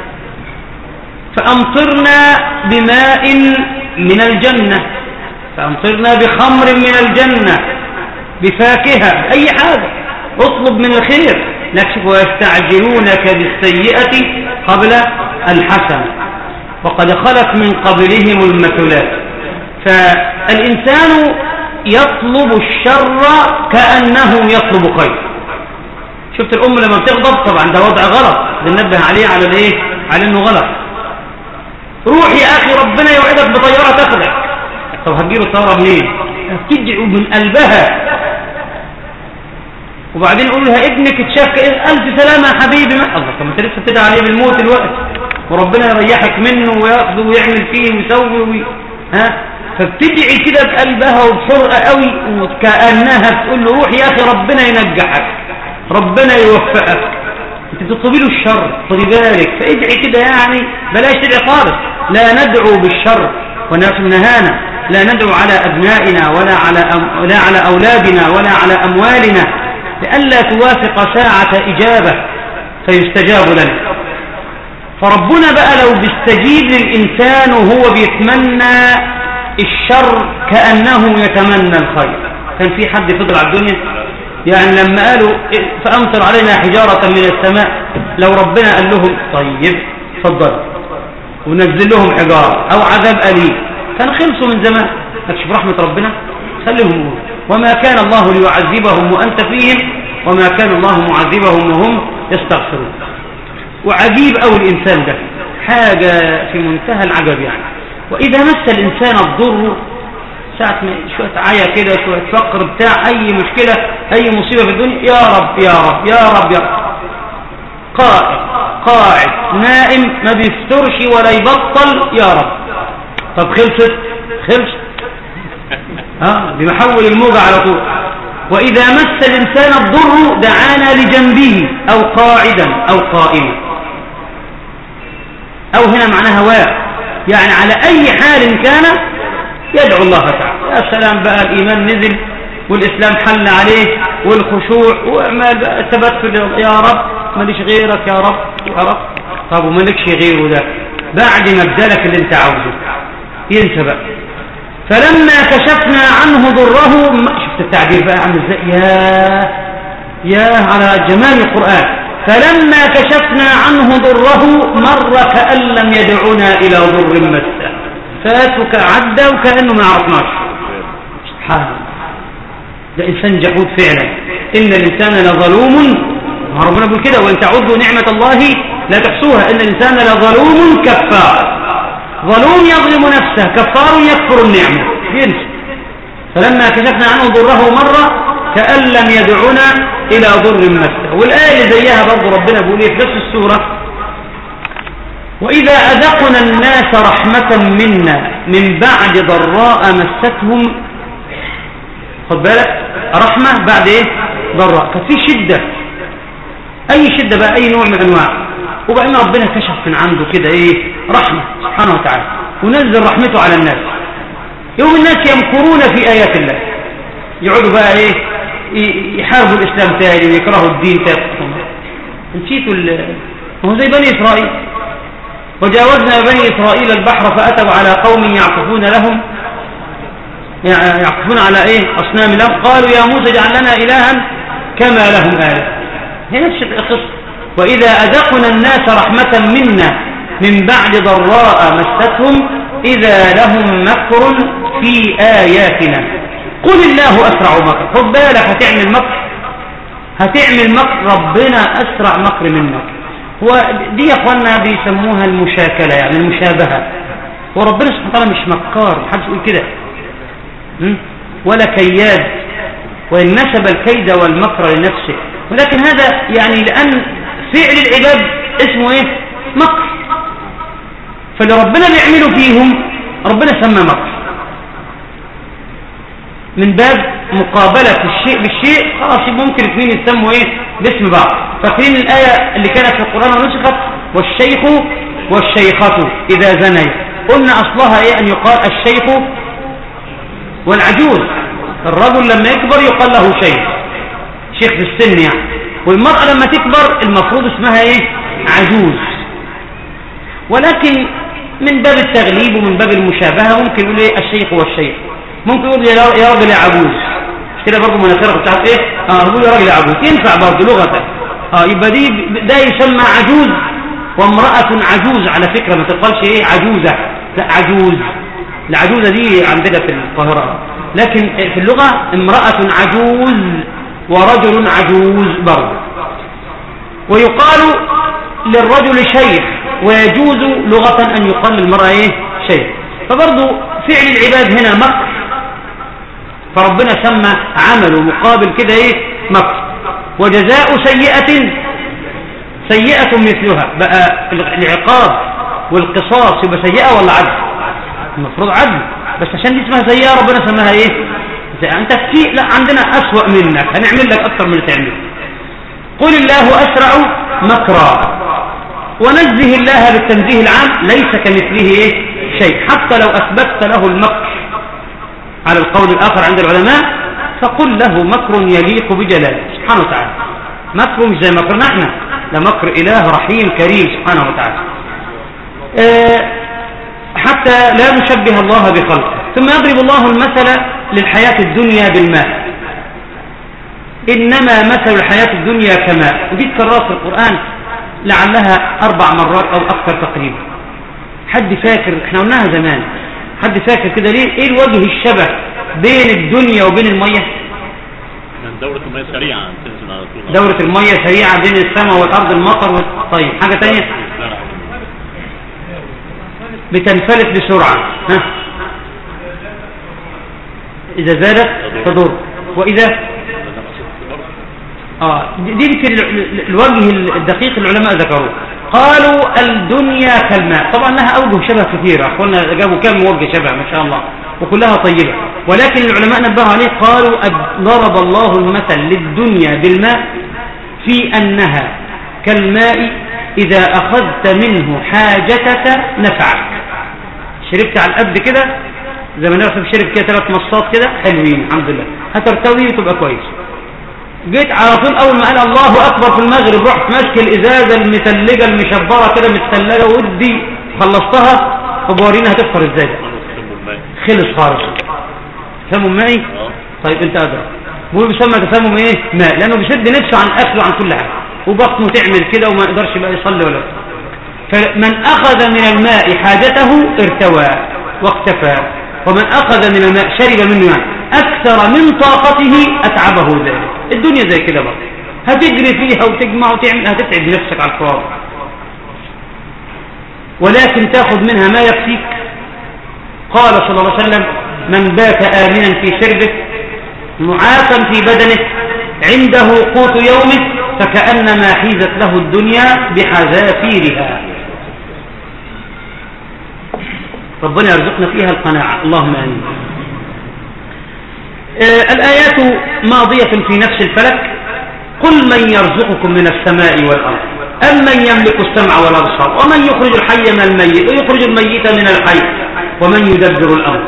فأمطرنا بماء من الجنة فأمطرنا بخمر من الجنة بفاكهة أي حاجة اطلب من الخير لكن ويستعجلونك بالسيئة قبل الحسنة وقد خلت من قبلهم المثلات فالإنسان يطلب الشر كأنه يطلب خير شفت الأم لما بتغضب طبعا ده وضع غلط بننبه عليه على الايه على انه غلط روح يا أخي ربنا يوعدك بطيارة تاخدك طب هتجيب الطيارة منين تدعو من قلبها وبعدين قول لها ابنك اتشاف ألف سلامة يا حبيبي ما الله طب انت لسه بتدعي عليه بالموت الوقت وربنا يريحك منه وياخذه ويعمل فيه ويسوي وي... ها فبتدعي كده بقلبها وبحرقة قوي وكأنها بتقول له روح يا أخي ربنا ينجحك ربنا يوفقك انت بتطلبي له الشر خدي بالك فادعي كده يعني بلاش تدعي خالص لا ندعو بالشر والناس نهانا لا ندعو على أبنائنا ولا على, أم ولا على أولادنا ولا على أموالنا لئلا توافق ساعة إجابة فيستجاب لنا فربنا بقى لو بيستجيب للإنسان وهو بيتمنى الشر كأنه يتمنى الخير كان في حد فضل على الدنيا يعني لما قالوا فأمطر علينا حجارة من السماء لو ربنا قال لهم طيب تفضل ونزل لهم حجارة أو عذاب أليم كان خلصوا من زمان تشوف رحمة ربنا خليهم وما كان الله ليعذبهم وأنت فيهم وما كان الله معذبهم وهم يستغفرون وعجيب أو الإنسان ده حاجة في منتهى العجب يعني وإذا مس الإنسان الضر ساعة شوية عيا كده شوية فقر بتاع أي مشكلة أي مصيبة في الدنيا يا رب يا رب يا رب يا رب قائد قاعد نائم ما بيفترش ولا يبطل يا رب طب خلصت خلصت ها بمحول الموجة على طول وإذا مس الإنسان الضر دعانا لجنبه أو قاعدا أو قائما أو هنا معناها واء يعني على أي حال كان يدعو الله تعالى يا سلام بقى الإيمان نزل والإسلام حل عليه والخشوع وما التبتل يا رب ماليش غيرك يا رب يا رب طب ومالكش غيره ده بعد ما ابدلك اللي انت عاوزه ينسى بقى فلما كشفنا عنه ضره شفت التعبير بقى عامل ازاي يا يا على جمال القرآن فلما كشفنا عنه ضره مر كأن لم يدعنا إلى ضر مسه فات عدى وكأنه ما عرفناش سبحان الله ده إنسان جحود فعلا إن الإنسان لظلوم ربنا بيقول كده وإن تعدوا نعمة الله لا تحصوها إن الإنسان لظلوم كفار ظلوم يظلم نفسه كفار يكفر النعمة ينسى فلما كشفنا عنه ضره مرة كأن لم يدعنا إلى ضر مسه والآية اللي زيها برضه ربنا بيقول إيه في نفس السورة وإذا أذقنا الناس رحمة منا من بعد ضراء مستهم خد بالك رحمة بعد إيه ضراء كان في شدة أي شدة بقى أي نوع من أنواع وبعدين ربنا كشف من عنده كده إيه رحمة سبحانه وتعالى ونزل رحمته على الناس يوم الناس يمكرون في آيات الله يقعدوا بقى إيه يحاربوا الإسلام تاني ويكرهوا الدين تاني نسيتوا هو زي بني إسرائيل وجاوزنا بني إسرائيل البحر فأتوا على قوم يعكفون لهم يعكفون على إيه أصنام لهم قالوا يا موسى اجعل لنا إلها كما لهم آلة هي نفس القصة وإذا أذقنا الناس رحمة منا من بعد ضراء مستهم إذا لهم مكر في آياتنا قل الله أسرع مكر خد بالك هتعمل مكر هتعمل مكر ربنا أسرع مكر منك هو دي يا اخوانا بيسموها المشاكلة يعني المشابهة وربنا سبحانه وتعالى مش مكار محدش يقول كده ولا كياد وإن نسب الكيد والمكر لنفسه ولكن هذا يعني لأن فعل العباد اسمه ايه مكر فاللي ربنا بيعمله فيهم ربنا سمى مكر من باب مقابلة الشيء بالشيء خلاص ممكن اثنين يسموا ايه باسم بعض فاكرين الآية اللي كانت في القرآن ونسخت والشيخ والشيخة إذا زني قلنا أصلها ايه أن يقال الشيخ والعجوز الرجل لما يكبر يقال له شيخ شيخ في السن يعني والمرأة لما تكبر المفروض اسمها ايه عجوز ولكن من باب التغليب ومن باب المشابهة ممكن يقول ايه الشيخ والشيخ ممكن يقول يا راجل يا عجوز كده برضه مناخيرك بتاعت ايه اه يقول يا راجل يا عجوز ينفع برضه لغة اه يبقى دي ده يسمى عجوز وامرأة عجوز على فكرة ما تقالش ايه عجوزة لا عجوز العجوزة دي عندنا في القاهرة لكن في اللغة امرأة عجوز ورجل عجوز برضه ويقال للرجل شيخ ويجوز لغة أن يقال للمرأة إيه شيخ فبرضه فعل العباد هنا مكر فربنا سمى عمله مقابل كده إيه مكر وجزاء سيئة سيئة مثلها بقى العقاب والقصاص يبقى سيئة ولا عدل المفروض عدل بس عشان دي اسمها سيئة ربنا سماها ايه انت في لا عندنا اسوأ منك هنعمل لك اكتر من اللي تعمله قل الله اسرع مكرا ونزه الله بالتنزيه العام ليس كمثله ايه شيء حتى لو اثبتت له المكر على القول الاخر عند العلماء فقل له مكر يليق بجلاله سبحانه وتعالى مكر مش زي مكرنا احنا ده مكر اله رحيم كريم سبحانه وتعالى أه حتى لا نشبه الله بخلقه ثم يضرب الله المثل للحياة الدنيا بالماء إنما مثل الحياة الدنيا كماء ودي تكررت في القرآن لعلها أربع مرات أو أكثر تقريبا حد فاكر احنا قلناها زمان حد فاكر كده ليه ايه الوجه الشبه بين الدنيا وبين المية دورة المية سريعة تنزل على طول دورة المية سريعة بين السماء والأرض المطر وال... طيب حاجة تانية بتنفلت بسرعة ها إذا زادت تضر وإذا آه دي يمكن الوجه الدقيق العلماء ذكروه قالوا الدنيا كالماء طبعا لها أوجه شبه كثيرة أخوانا جابوا كم وجه شبه ما شاء الله وكلها طيبة ولكن العلماء نبهوا عليه قالوا ضرب الله المثل للدنيا بالماء في أنها كالماء إذا أخذت منه حاجتك نفعك شربت على القد كده زي ما نعرف شرب كده ثلاث مصات كده حلوين الحمد لله هترتوي وتبقى كويس جيت على طول اول ما قال الله اكبر في المغرب رحت ماسك الازازه المثلجه المشبره كده متثلجه ودي خلصتها طب ورينا هتفطر ازاي خلص خالص تسمم مائي طيب انت ادرى بيقول بيسمى تسمم ايه ماء لانه بيشد نفسه عن اكله وعن كل حاجه وبطنه تعمل كده وما يقدرش بقى يصلي ولا فمن اخذ من الماء حاجته ارتوى واكتفى ومن اخذ من الماء شرب منه يعني أكثر من طاقته أتعبه ذلك الدنيا زي كده برضه هتجري فيها وتجمع وتعمل هتتعب نفسك على الفراغ ولكن تاخذ منها ما يكفيك قال صلى الله عليه وسلم من بات آمنا في سربه معافا في بدنه عنده قوت يومه فكأنما حيزت له الدنيا بحذافيرها ربنا يرزقنا فيها القناعة اللهم آمين آه الآيات ماضية في نفس الفلك قل من يرزقكم من السماء والأرض أم من يملك السمع والأبصار ومن يخرج الحي من الميت ويخرج الميت من الحي ومن يدبر الأرض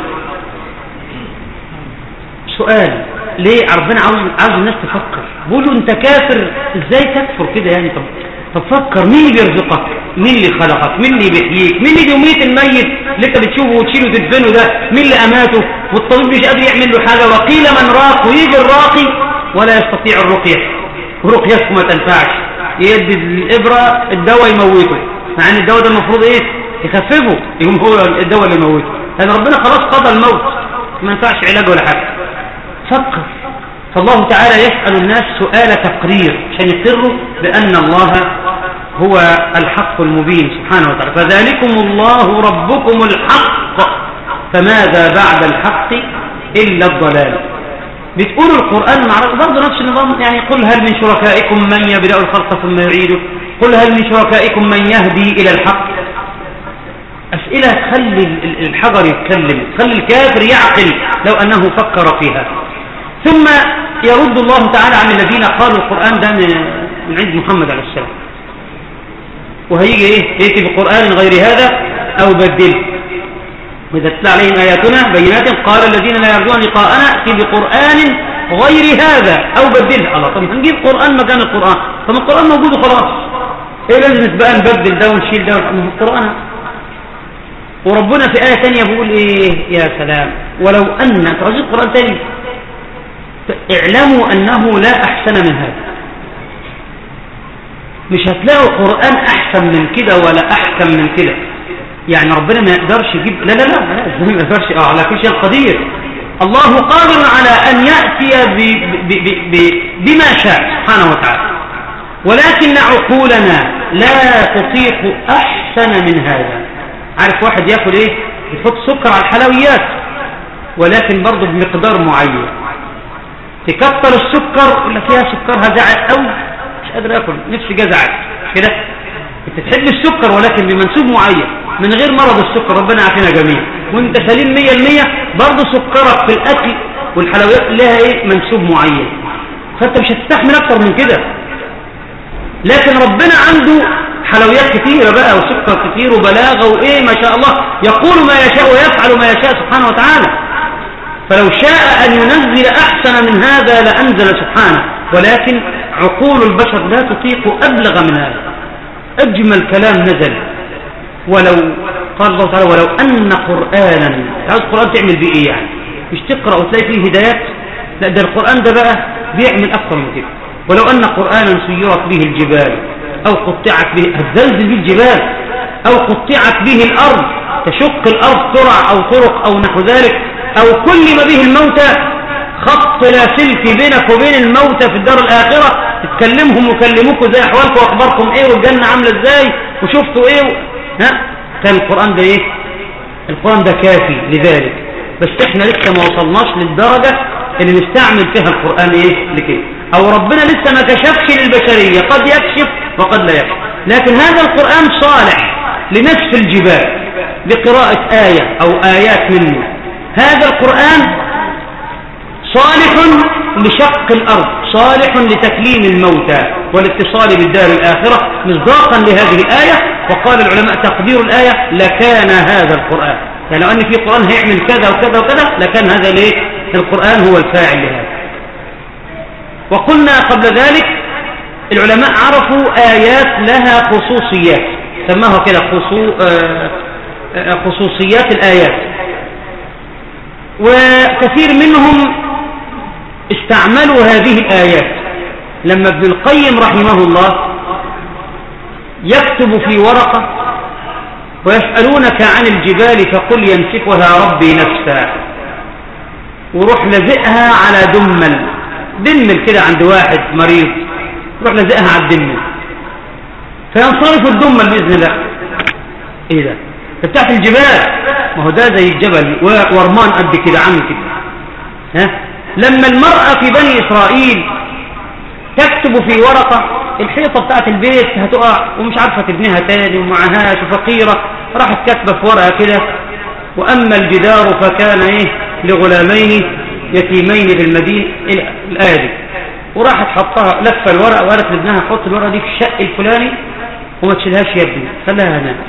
سؤال ليه ربنا عاوز عاوز الناس تفكر بيقولوا انت كافر ازاي تكفر كده يعني طب طب فكر مين اللي بيرزقك مين اللي خلقك مين اللي بيحييك مين اللي بيميت الميت اللي انت بتشوفه وتشيله وتدفنه ده مين اللي اماته والطبيب مش قادر يعمل له حاجه وقيل من راق ويجي الراقي ولا يستطيع الرقيه ورقيته ما تنفعش يدي الابره الدواء يموته مع ان الدواء ده المفروض ايه يخففه يقوم هو الدواء اللي يموته لان ربنا خلاص قضى الموت ما ينفعش علاج ولا حاجه فكر فالله تعالى يسأل الناس سؤال تقرير عشان يقروا بأن الله هو الحق المبين سبحانه وتعالى فذلكم الله ربكم الحق فماذا بعد الحق إلا الضلال بتقول القرآن مع برضه نفس النظام يعني قل هل من شركائكم من يبدأ الخلق ثم يعيده قل هل من شركائكم من يهدي إلى الحق أسئلة تخلي الحجر يتكلم تخلي الكافر يعقل لو أنه فكر فيها ثم يرد الله تعالى عن الذين قالوا القرآن ده من عند محمد عليه السلام وهيجي ايه يأتي بقرآن غير هذا أو بدله وإذا تتلى عليهم آياتنا بينات قال الذين لا يرجون لقاءنا ائتي بقرآن غير هذا أو بدله الله طب هنجيب قرآن مكان القرآن طب القرآن موجود وخلاص ايه لازم بقى نبدل ده ونشيل ده ونحن القرآن وربنا في آية ثانية بيقول ايه يا سلام ولو أن ترجيد قرآن ثاني اعلموا أنه لا أحسن من هذا مش هتلاقوا قرآن أحسن من كده ولا أحكم من كده يعني ربنا ما يقدرش يجيب لا لا لا ما يقدرش اه على كل شيء قدير الله قادر على أن يأتي ب ب ب ب بما شاء سبحانه وتعالى ولكن عقولنا لا تطيق أحسن من هذا عارف واحد ياكل ايه يحط سكر على الحلويات ولكن برضه بمقدار معين تكتر السكر يقول لك يا سكرها زعل قوي مش قادر اكل نفسي جزعت كده انت تحب السكر ولكن بمنسوب معين من غير مرض السكر ربنا يعافينا جميعا وانت سليم 100% برضه سكرك في الاكل والحلويات لها ايه منسوب معين فانت مش هتستحمل اكتر من كده لكن ربنا عنده حلويات كثيرة بقى وسكر كثير وبلاغة وايه ما شاء الله يقول ما يشاء ويفعل ما يشاء سبحانه وتعالى فلو شاء أن ينزل أحسن من هذا لأنزل سبحانه ولكن عقول البشر لا تطيق أبلغ من هذا أجمل كلام نزل ولو قال الله تعالى ولو أن قرآنا عاوز القرآن تعمل بيه إيه يعني مش تقرأ وتلاقي فيه هدايات لا ده القرآن ده بقى بيعمل أكثر من كده ولو أن قرآنا سيرت به الجبال أو قطعت به هتزلزل به الجبال أو قطعت به الأرض تشق الأرض ترع أو طرق أو نحو ذلك أو كل ما به الموتى خط لاسلكي بينك وبين الموتى في الدار الآخرة تتكلمهم وكلموكوا زي أحوالكم وأخباركم إيه والجنة عاملة إزاي وشفتوا إيه ها كان القرآن ده إيه القرآن ده كافي لذلك بس إحنا لسه ما وصلناش للدرجة اللي نستعمل فيها القرآن إيه لكده أو ربنا لسه ما كشفش للبشرية قد يكشف وقد لا يكشف لكن هذا القرآن صالح لنسف الجبال بقراءة آية أو آيات منه هذا القرآن صالح لشق الأرض صالح لتكليم الموتى والاتصال بالدار الآخرة مصداقا لهذه الآية وقال العلماء تقدير الآية لكان هذا القرآن يعني لو أن في قرآن هيعمل كذا وكذا وكذا لكان هذا ليه القرآن هو الفاعل لهذا وقلنا قبل ذلك العلماء عرفوا آيات لها خصوصيات سماها كده آه، آه، خصوصيات الآيات وكثير منهم استعملوا هذه الآيات لما ابن القيم رحمه الله يكتب في ورقة ويسألونك عن الجبال فقل يمسكها ربي نفسا وروح لزقها على دمل دمل كده عند واحد مريض روح لزقها على الدمل فينصرف الدمل بإذن الله ايه ده بتاعت الجبال ما هو ده زي الجبل ورمان قد كده عامل كده ها لما المرأة في بني إسرائيل تكتب في ورقة الحيطة بتاعت البيت هتقع ومش عارفة تبنيها تاني ومعهاش وفقيرة راحت كاتبة في ورقة كده وأما الجدار فكان إيه لغلامين يتيمين في المدينة الآية دي وراحت حطها لفة الورقة وقالت لابنها حط الورقة دي في الشق الفلاني وما تشيلهاش يا ابني خلاها هناك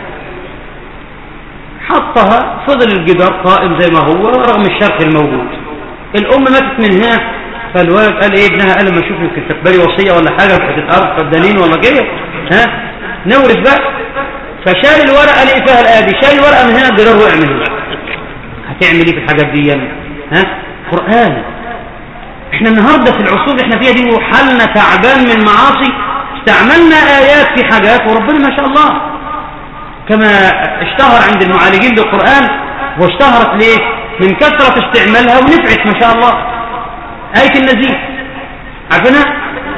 حطها فضل الجدار قائم زي ما هو رغم الشرخ الموجود الأم ماتت من هناك فالولد قال ايه ابنها قال لما اشوف يمكن تقبلي وصية ولا حاجة هتتقرب فالدليل ولا كده ها نورث بقى فشال الورقة لقي فيها الآية دي شال الورقة من هنا الجرار وقع من هنا هتعمل ايه في الحاجات دي ها قرآن احنا النهاردة في العصور اللي احنا فيها دي وحالنا تعبان من معاصي استعملنا آيات في حاجات وربنا ما شاء الله كما اشتهر عند المعالجين بالقرآن واشتهرت ليه من كثرة استعمالها ونفعت ما شاء الله آية النزيف عارفينها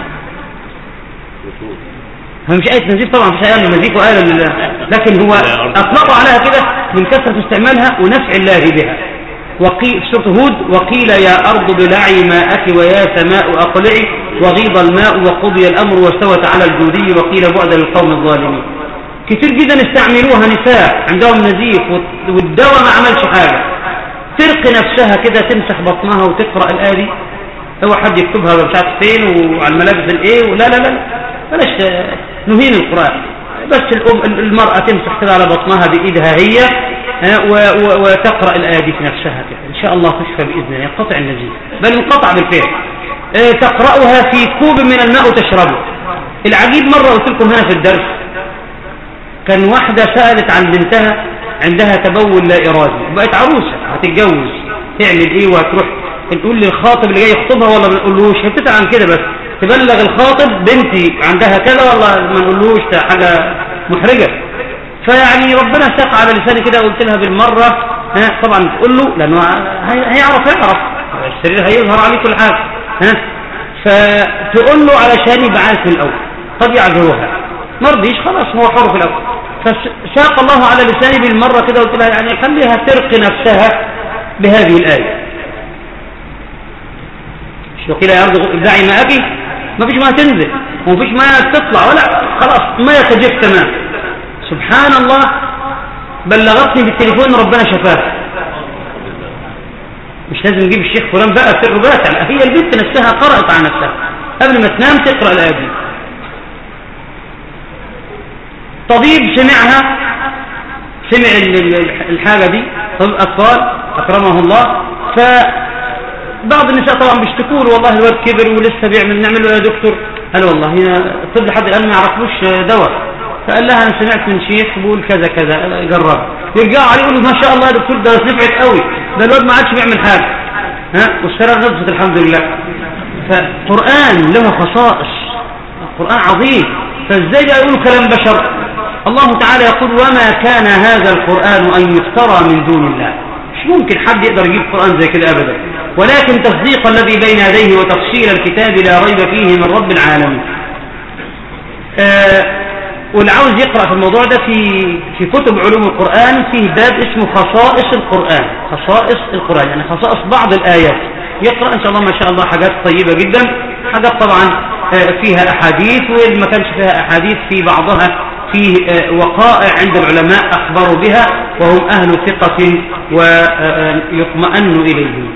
هو مش آية نزيف طبعا مش آية النزيف وآية لله لكن هو أطلقوا عليها كده من كثرة استعمالها ونفع الله بها وقيل سورة هود وقيل يا أرض بلعي ماءك ويا سماء أقلعي وغيض الماء وقضي الأمر واستوت على الجودي وقيل بعد للقوم الظالمين كتير جدا استعملوها نساء عندهم نزيف والدواء ما عملش حاجة ترقي نفسها كده تمسح بطنها وتقرأ الآية دي هو حد يكتبها مش عارف فين وعلى الملابس الايه ولا لا لا بلاش نهين القرآن بس المرأة تمسح كده على بطنها بإيدها هي وتقرأ الآية دي في نفسها كده إن شاء الله تشفى بإذن الله ينقطع النزيف بل انقطع بالفعل تقرأها في كوب من الماء وتشربه العجيب مرة قلت لكم هنا في الدرس كان واحدة سألت عن بنتها عندها تبول لا إرادي بقت عروسة هتتجوز تعمل إيه وهتروح تقول للخاطب اللي جاي يخطبها ولا ما نقولوش هي بتسأل عن كده بس تبلغ الخاطب بنتي عندها كذا ولا ما نقولوش ده حاجة محرجة فيعني ربنا ساق على لساني كده قلت لها بالمرة ها طبعا تقول له لأنه هيعرف يعرف السرير هيظهر عليه كل حاجة ها فتقول له علشان يبقى عارف من الأول قد يعذروها ما رضيش خلاص هو حر في الأول فساق الله على لساني بالمرة كده قلت لها يعني خليها ترقي نفسها بهذه الآية مش وقيل يا أرض ابدعي ماءك ما فيش ماء تنزل وما فيش ماء تطلع ولا خلاص ما يتجف تمام سبحان الله بلغتني بالتليفون ربنا شفاها مش لازم نجيب الشيخ فلان بقى سر باتع هي البنت نفسها قرأت عن نفسها قبل ما تنام تقرأ الآية دي طبيب سمعها سمع الحاجة دي طبيب أطفال أكرمه الله فبعض النساء طبعا بيشتكوا له والله الواد كبر ولسه بيعمل نعمل له يا دكتور قال والله هنا الطب لحد الآن ما يعرفوش دواء فقال لها أنا سمعت من شيخ بيقول كذا كذا جرب يرجعوا عليه يقولوا ما شاء الله يا دكتور ده نفعت قوي ده الواد ما عادش بيعمل حاجة ها والسرار نفست الحمد لله فقرآن له خصائص القرآن عظيم فازاي ده يقولوا كلام بشر الله تعالى يقول وما كان هذا القرآن أن يفترى من دون الله مش ممكن حد يقدر يجيب قرآن زي كده أبدا ولكن تصديق الذي بين يديه وتفصيل الكتاب لا ريب فيه من رب العالمين آه واللي عاوز يقرأ في الموضوع ده في في كتب علوم القرآن فيه باب اسمه خصائص القرآن خصائص القرآن يعني خصائص بعض الآيات يقرأ إن شاء الله ما شاء الله حاجات طيبة جدا حاجات طبعا فيها أحاديث واللي ما كانش فيها أحاديث في بعضها فيه وقائع عند العلماء أخبروا بها وهم أهل ثقة ويطمئن إليهم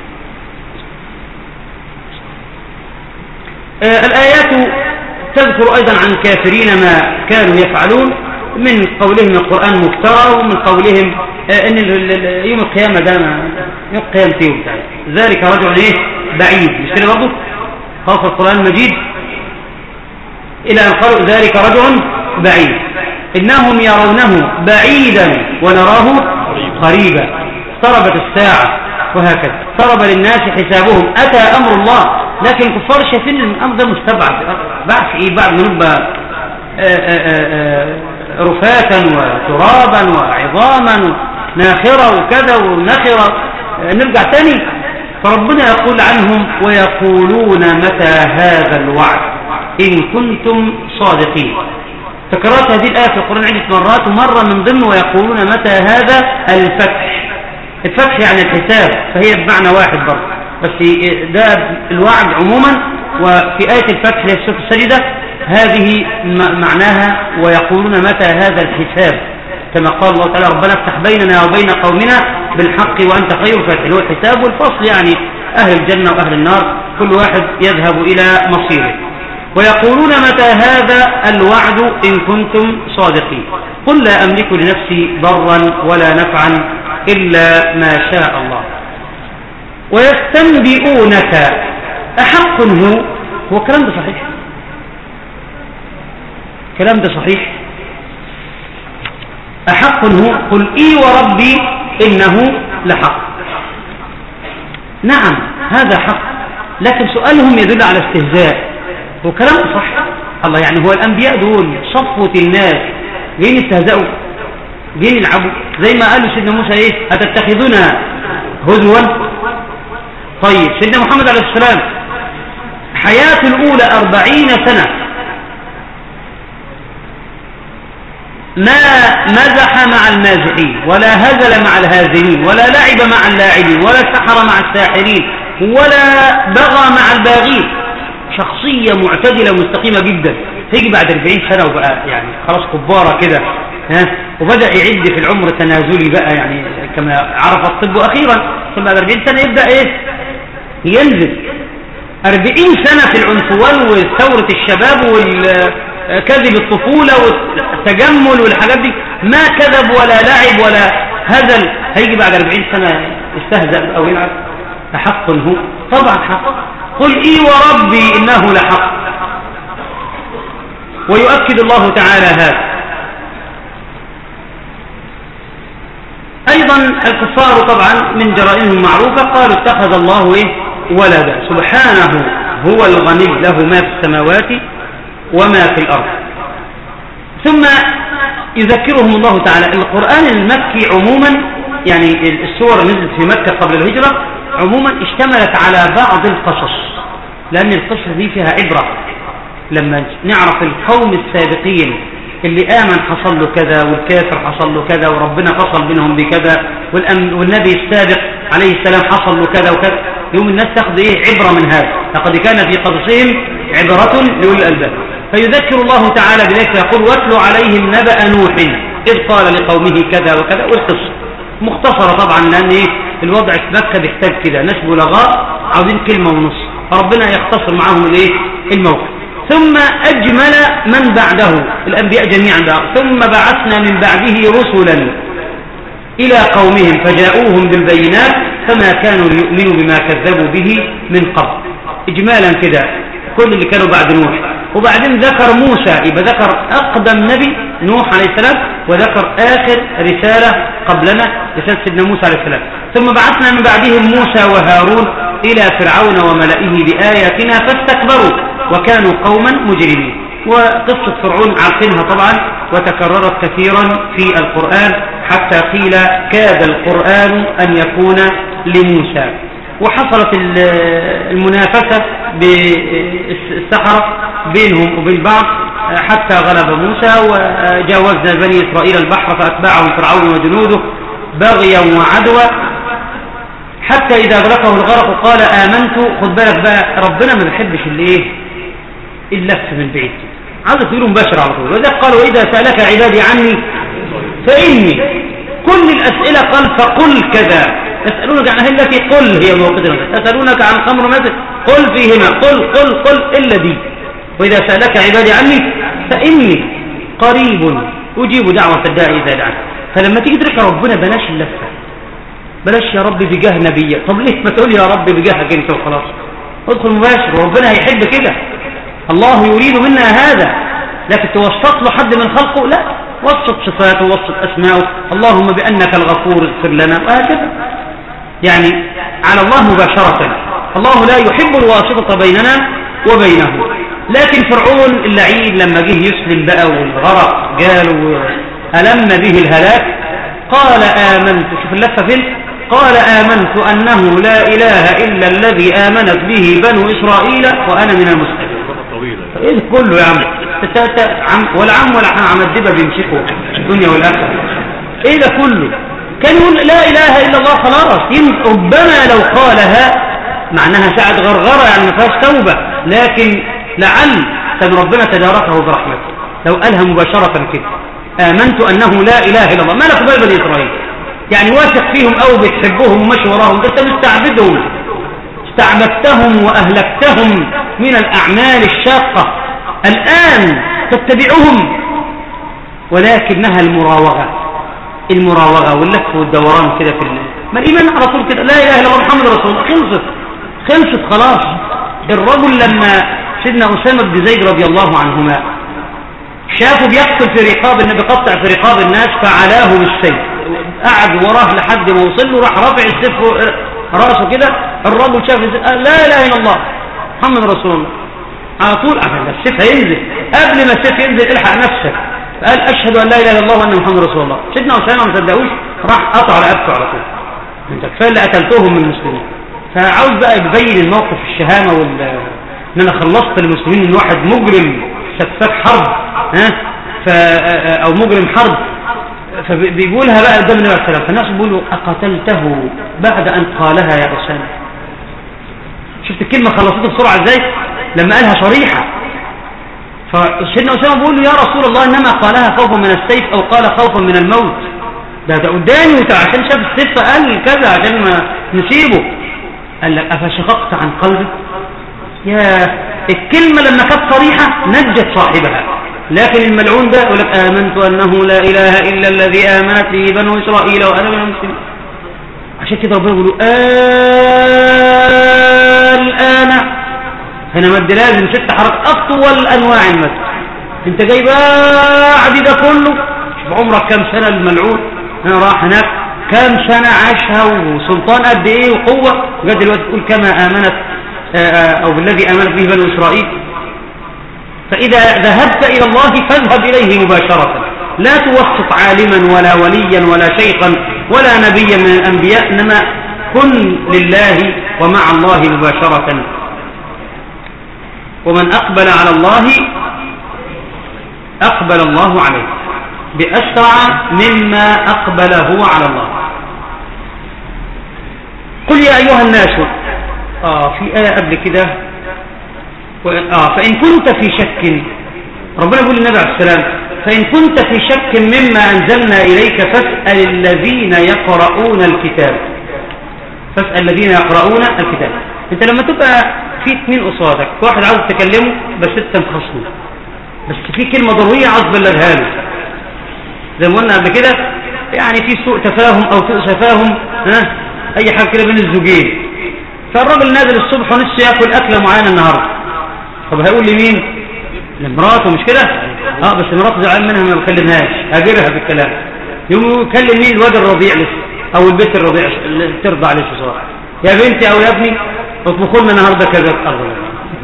الآيات تذكر أيضا عن الكافرين ما كانوا يفعلون من قولهم القرآن مفترى ومن قولهم ان يوم القيامة ده يوم القيامة فيه ذلك رجل ايه بعيد مش كده برضه خاف القرآن المجيد إلى أن قالوا ذلك رجل بعيد إنهم يرونه بعيدا ونراه قريبا اقتربت الساعة وهكذا اقترب للناس حسابهم أتى أمر الله لكن الكفار شايفين الأمر ده مستبعد بعد إيه بعد ما نبقى رفاتا وترابا وعظاما ناخرة وكذا ونخرة نرجع تاني فربنا يقول عنهم ويقولون متى هذا الوعد إن كنتم صادقين تكررت هذه الآية في القرآن عدة مرات ومرة من ضمن ويقولون متى هذا الفتح الفتح يعني الحساب فهي بمعنى واحد برضه بس ده الوعد عموما وفي آية الفتح اللي في سورة السجدة هذه معناها ويقولون متى هذا الحساب كما قال الله تعالى ربنا افتح بيننا وبين قومنا بالحق وأنت خير الفاتحين هو الحساب والفصل يعني أهل الجنة وأهل النار كل واحد يذهب إلى مصيره ويقولون متى هذا الوعد إن كنتم صادقين قل لا أملك لنفسي ضرا ولا نفعا إلا ما شاء الله ويستنبئونك أحق هو هو الكلام ده صحيح الكلام ده صحيح أحق هو قل إي وربي إنه لحق نعم هذا حق لكن سؤالهم يدل على استهزاء وكلام صح الله يعني هو الأنبياء دول صفوة الناس جايين يستهزئوا جايين يلعبوا زي ما قالوا سيدنا موسى ايه أتتخذونها هزوا طيب سيدنا محمد عليه السلام حياته الأولى أربعين سنة ما مزح مع المازحين ولا هزل مع الهازلين ولا لعب مع اللاعبين ولا سحر مع الساحرين ولا بغى مع الباغين شخصية معتدلة مستقيمة جدا تيجي بعد 40 سنة وبقى يعني خلاص كبارة كده ها وبدأ يعد في العمر تنازلي بقى يعني كما عرف الطب أخيرا ثم بعد 40 سنة يبدأ ايه ينزل 40 سنة في العنفوان وثورة الشباب والكذب الطفولة والتجمل والحاجات دي ما كذب ولا لعب ولا هزل هيجي بعد 40 سنة يستهزأ أو يلعب أحق هو طبعا حق قل إي وربي إنه لحق ويؤكد الله تعالى هذا أيضا الكفار طبعا من جرائمهم معروفة قالوا اتخذ الله إيه ولدا سبحانه هو الغني له ما في السماوات وما في الأرض ثم يذكرهم الله تعالى القرآن المكي عموما يعني السور نزلت في مكة قبل الهجرة عموما اشتملت على بعض القصص لأن القصة دي فيها عبرة لما نعرف القوم السابقين اللي آمن حصل له كذا والكافر حصل له كذا وربنا فصل بينهم بكذا والنبي السابق عليه السلام حصل له كذا وكذا يوم الناس تاخذ ايه عبرة من هذا لقد كان في قصصهم عبرة لأولي الألباب فيذكر الله تعالى بذلك يقول واتلوا عليهم نبأ نوح إذ قال لقومه كذا وكذا والقصة مختصرة طبعا لأن إيه الوضع في مكة بيحتاج كده ناس بلغاء عاوزين كلمة ونص فربنا يختصر معهم الايه الموقف ثم أجمل من بعده الأنبياء جميعا بقى. ثم بعثنا من بعده رسلا إلى قومهم فجاءوهم بالبينات فما كانوا ليؤمنوا بما كذبوا به من قبل إجمالا كده كل اللي كانوا بعد نوح وبعدين ذكر موسى يبقى ذكر أقدم نبي نوح عليه السلام وذكر آخر رسالة قبلنا رسالة سيدنا موسى عليه السلام ثم بعثنا من بعدهم موسى وهارون إلى فرعون وملئه بآياتنا فاستكبروا وكانوا قوما مجرمين وقصة فرعون عارفينها طبعا وتكررت كثيرا في القرآن حتى قيل كاد القرآن أن يكون لموسى وحصلت المنافسة بالسحرة بينهم وبين بعض حتى غلب موسى وجاوزنا بني إسرائيل البحر فأتبعهم فرعون وجنوده بغيا وعدوى حتى إذا أدركه الغرق قال آمنت خد بالك بقى ربنا ما بيحبش الايه اللف من بعيد عاوز تقوله مباشر على طول وذلك قال وإذا سألك عبادي عني فإني كل الأسئلة قال فقل كذا يسألونك عن التي قل هي موقدنا يسألونك عن خمر مثل قل فيهما قل قل قل إلا دي وإذا سألك عبادي عني فإني قريب أجيب دعوة الداعي إذا دعا فلما تيجي تدرك ربنا بلاش اللفة بلاش يا رب بجاه نبيك طب ليه ما تقول يا رب بجاهك انت وخلاص ادخل مباشر وربنا هيحب كده الله يريد منا هذا لكن توسط له حد من خلقه لا وسط صفاته وسط أسماءه اللهم بأنك الغفور اغفر لنا وهكذا يعني على الله مباشرة الله لا يحب الواسطة بيننا وبينه لكن فرعون اللعين لما جه يسلم بقى والغرق قال ألم به الهلاك قال آمنت شوف اللفة فين قال آمنت أنه لا إله إلا الذي آمنت به بنو إسرائيل وأنا من المسلمين إيه كله يا عم عم ولا عم ولا عم الدبا بيمسكوا الدنيا والآخرة إيه ده كله كان يقول لا إله إلا الله خلاص ربما لو قالها معناها ساعة غرغرة يعني ما فيهاش توبة لكن لعل كان ربنا تداركه برحمته لو قالها مباشرة كده آمنت أنه لا إله إلا الله ما لك بال بني إسرائيل يعني واثق فيهم أو بتحبهم ومشي وراهم ده أنت مستعبدهم استعبدتهم وأهلكتهم من الأعمال الشاقة الآن تتبعهم ولكنها المراوغة المراوغة واللف والدوران كده في الله ما الإيمان على طول كده لا إله إلا الله محمد رسول الله خلصت خلصت خلاص الرجل لما سيدنا أسامة بن زيد رضي الله عنهما شافوا بيقتل في رقاب النبي بيقطع في رقاب الناس فعلاه بالسيف قعد وراه لحد ما وصل له راح رافع السيف راسه كده الرجل شاف لا اله الا الله محمد رسول الله على طول السيف هينزل قبل ما السيف ينزل الحق نفسك قال اشهد ان لا اله الا الله وان محمد رسول الله سيدنا اسامه ما صدقوش راح قطع رقبته على طول انت كفايه اللي قتلتهم من المسلمين فعاوز بقى يبين الموقف الشهامه وال ان انا خلصت المسلمين من واحد مجرم سفاك حرب ها ف... او مجرم حرب فبيقولها بقى قدام النبي عليه السلام فالناس بيقولوا اقتلته بعد ان قالها يا اسامه شفت الكلمه خلصته بسرعه ازاي لما قالها صريحه فسيدنا اسامه بيقول له يا رسول الله انما قالها خوفا من السيف او قال خوفا من الموت ده ده قدامي عشان شاف السيف قال كذا عشان ما نسيبه قال لك افشققت عن قلبك يا الكلمة لما كانت صريحة نجت صاحبها لكن الملعون ده يقول لك آمنت أنه لا إله إلا الذي آمنت به بنو إسرائيل وأنا من المسلمين عشان كده ربنا يقولوا الآن هنا مد لازم ست حركات أطول أنواع المد انت جاي بعد ده كله شوف عمرك كام سنة الملعون هنا راح هناك كام سنة عاشها وسلطان قد ايه وقوة وجد دلوقتي تقول كما آمنت أو بالذي آمنت به بنو إسرائيل فإذا ذهبت إلى الله فاذهب إليه مباشرة لا توسط عالما ولا وليا ولا شيخا ولا نبيا من الأنبياء إنما كن لله ومع الله مباشرة ومن أقبل على الله أقبل الله عليه بأسرع مما أقبله على الله قل يا أيها الناس آه في آية قبل كده آه فإن كنت في شك ربنا يقول للنبي عليه السلام فإن كنت في شك مما أنزلنا إليك فاسأل الذين يقرؤون الكتاب فاسأل الذين يقرؤون الكتاب انت لما تبقى في اثنين قصادك واحد عاوز تكلمه بس انت مخصمه بس في كلمة ضرورية عاوز بلغها له زي ما قلنا قبل كده يعني في سوء تفاهم او سوء تفاهم ها اي حاجة كده بين الزوجين فالراجل نازل الصبح ونفسه ياكل اكله معينه النهارده طب هيقول لمين لمراته مش كده اه بس مراته زعلان منها ما بكلمهاش هاجرها بالكلام يقوم يكلم مين الواد الرضيع لسه او البنت الرضيع اللي ترضع لسه صراحه يا بنتي او يا ابني اطبخوا لنا النهارده كذا الله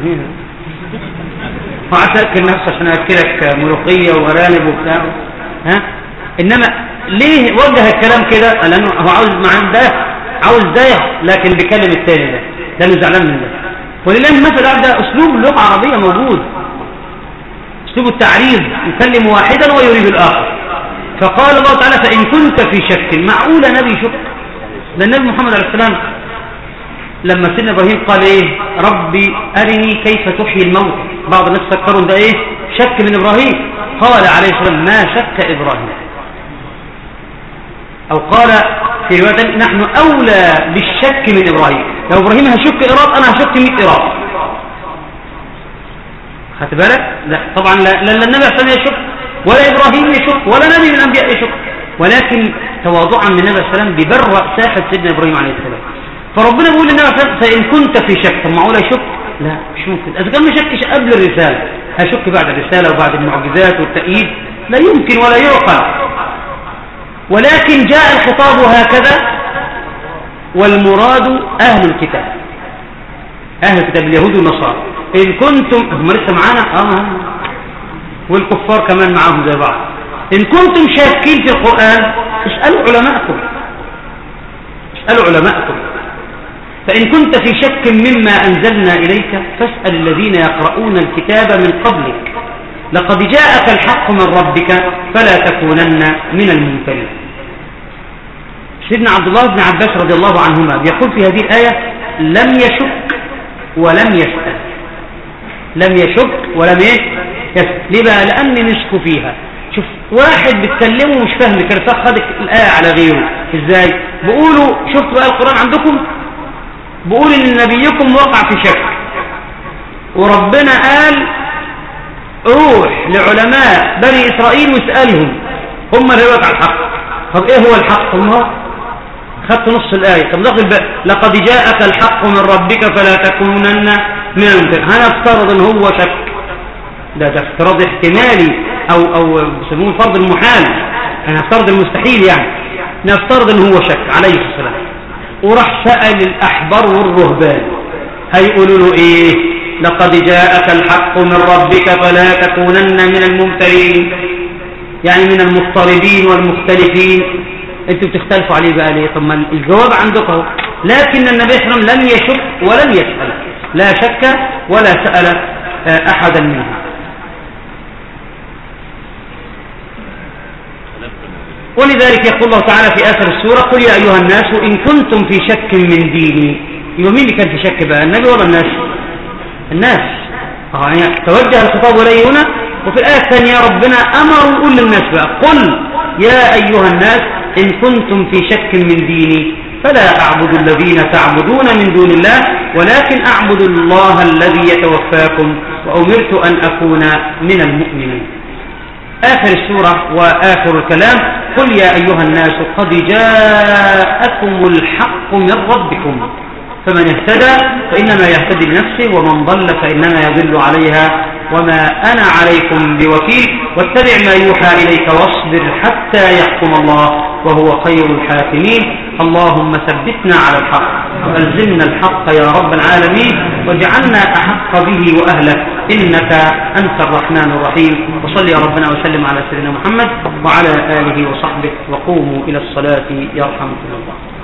وقعدت اكل نفسي عشان اكلك ملوخيه وارانب وبتاع ها انما ليه وجه الكلام كده لانه هو عاوز معاه ده عاوز ده لكن بيكلم التاني ده لانه زعلان من ده ولله المثل ده اسلوب اللغه العربيه موجود اسلوب التعريض يكلم واحدا ويريد الاخر فقال الله تعالى فان كنت في شك معقول نبي شك ده النبي محمد عليه السلام لما سيدنا ابراهيم قال ايه ربي ارني كيف تحيي الموت بعض الناس فكروا ده ايه شك من ابراهيم قال عليه السلام ما شك ابراهيم او قال في رواية نحن أولى بالشك من إبراهيم لو إبراهيم هشك إيراد أنا هشك 100 إيراد خدت بالك لا طبعا لا, لا النبي عليه الصلاة يشك ولا إبراهيم يشك ولا نبي من الأنبياء يشك ولكن تواضعا من النبي عليه السلام ببرأ ساحة سيدنا إبراهيم عليه السلام فربنا بيقول للنبي عليه السلام فإن كنت في شك طب معقول يشك لا مش ممكن إذا كان ما شكش قبل الرسالة هشك بعد الرسالة وبعد المعجزات والتأييد لا يمكن ولا يعقل ولكن جاء الخطاب هكذا والمراد أهل الكتاب أهل الكتاب اليهود والنصارى إن كنتم هم لسه معانا آه والكفار كمان معاهم زي بعض إن كنتم شاكين في القرآن اسألوا علماءكم اسألوا علماءكم فإن كنت في شك مما أنزلنا إليك فاسأل الذين يقرؤون الكتاب من قبلك لقد جاءك الحق من ربك فلا تكونن من المنكرين سيدنا عبد الله بن عباس رضي الله عنهما بيقول في هذه الآية لم يشك ولم يسأل لم يشك ولم ايه يسأل ليه بقى لأن نسكوا فيها شوف واحد بيتكلمه مش فاهم كان خد الآية على غيره ازاي بيقولوا شفتوا بقى القرآن عندكم بيقول ان نبيكم وقع في شك وربنا قال روح لعلماء بني إسرائيل واسألهم هم اللي على الحق طب ايه هو الحق الله خدت نص الآية طب داخل بقى لقد جاءك الحق من ربك فلا تكونن من الممتن هنفترض ان هو شك ده ده افتراض احتمالي أو, أو بيسموه الفرض المحال أنا افترض المستحيل يعني نفترض أنه هو شك عليه الصلاة والسلام وراح سأل الأحبار والرهبان هيقولوا له إيه لقد جاءك الحق من ربك فلا تكونن من الممترين يعني من المضطربين والمختلفين انتوا بتختلفوا عليه بقى ليه طب ما الجواب عندكم اهو لكن النبي صلى الله عليه وسلم لم يشك ولم يسأل لا شك ولا سأل آه، أحدا منهم ولذلك يقول الله تعالى في آخر السورة قل يا أيها الناس إن كنتم في شك من ديني يبقى مين اللي كان في شك بقى النبي ولا الناس الناس اه يعني توجه الخطاب إليه هنا وفي الآية الثانية ربنا أمر يقول للناس بقى قل يا أيها الناس إن كنتم في شك من ديني فلا أعبد الذين تعبدون من دون الله ولكن أعبد الله الذي يتوفاكم وأمرت أن أكون من المؤمنين آخر السورة وآخر الكلام قل يا أيها الناس قد جاءكم الحق من ربكم فمن اهتدى فإنما يهتدي لنفسه ومن ضل فإنما يضل عليها وما أنا عليكم بوكيل واتبع ما يوحى إليك واصبر حتى يحكم الله وهو خير الحاكمين اللهم ثبتنا على الحق وألزمنا الحق يا رب العالمين واجعلنا أحق به وأهله إنك أنت الرحمن الرحيم وصل يا ربنا وسلم على سيدنا محمد وعلى آله وصحبه وقوموا إلى الصلاة يرحمكم الله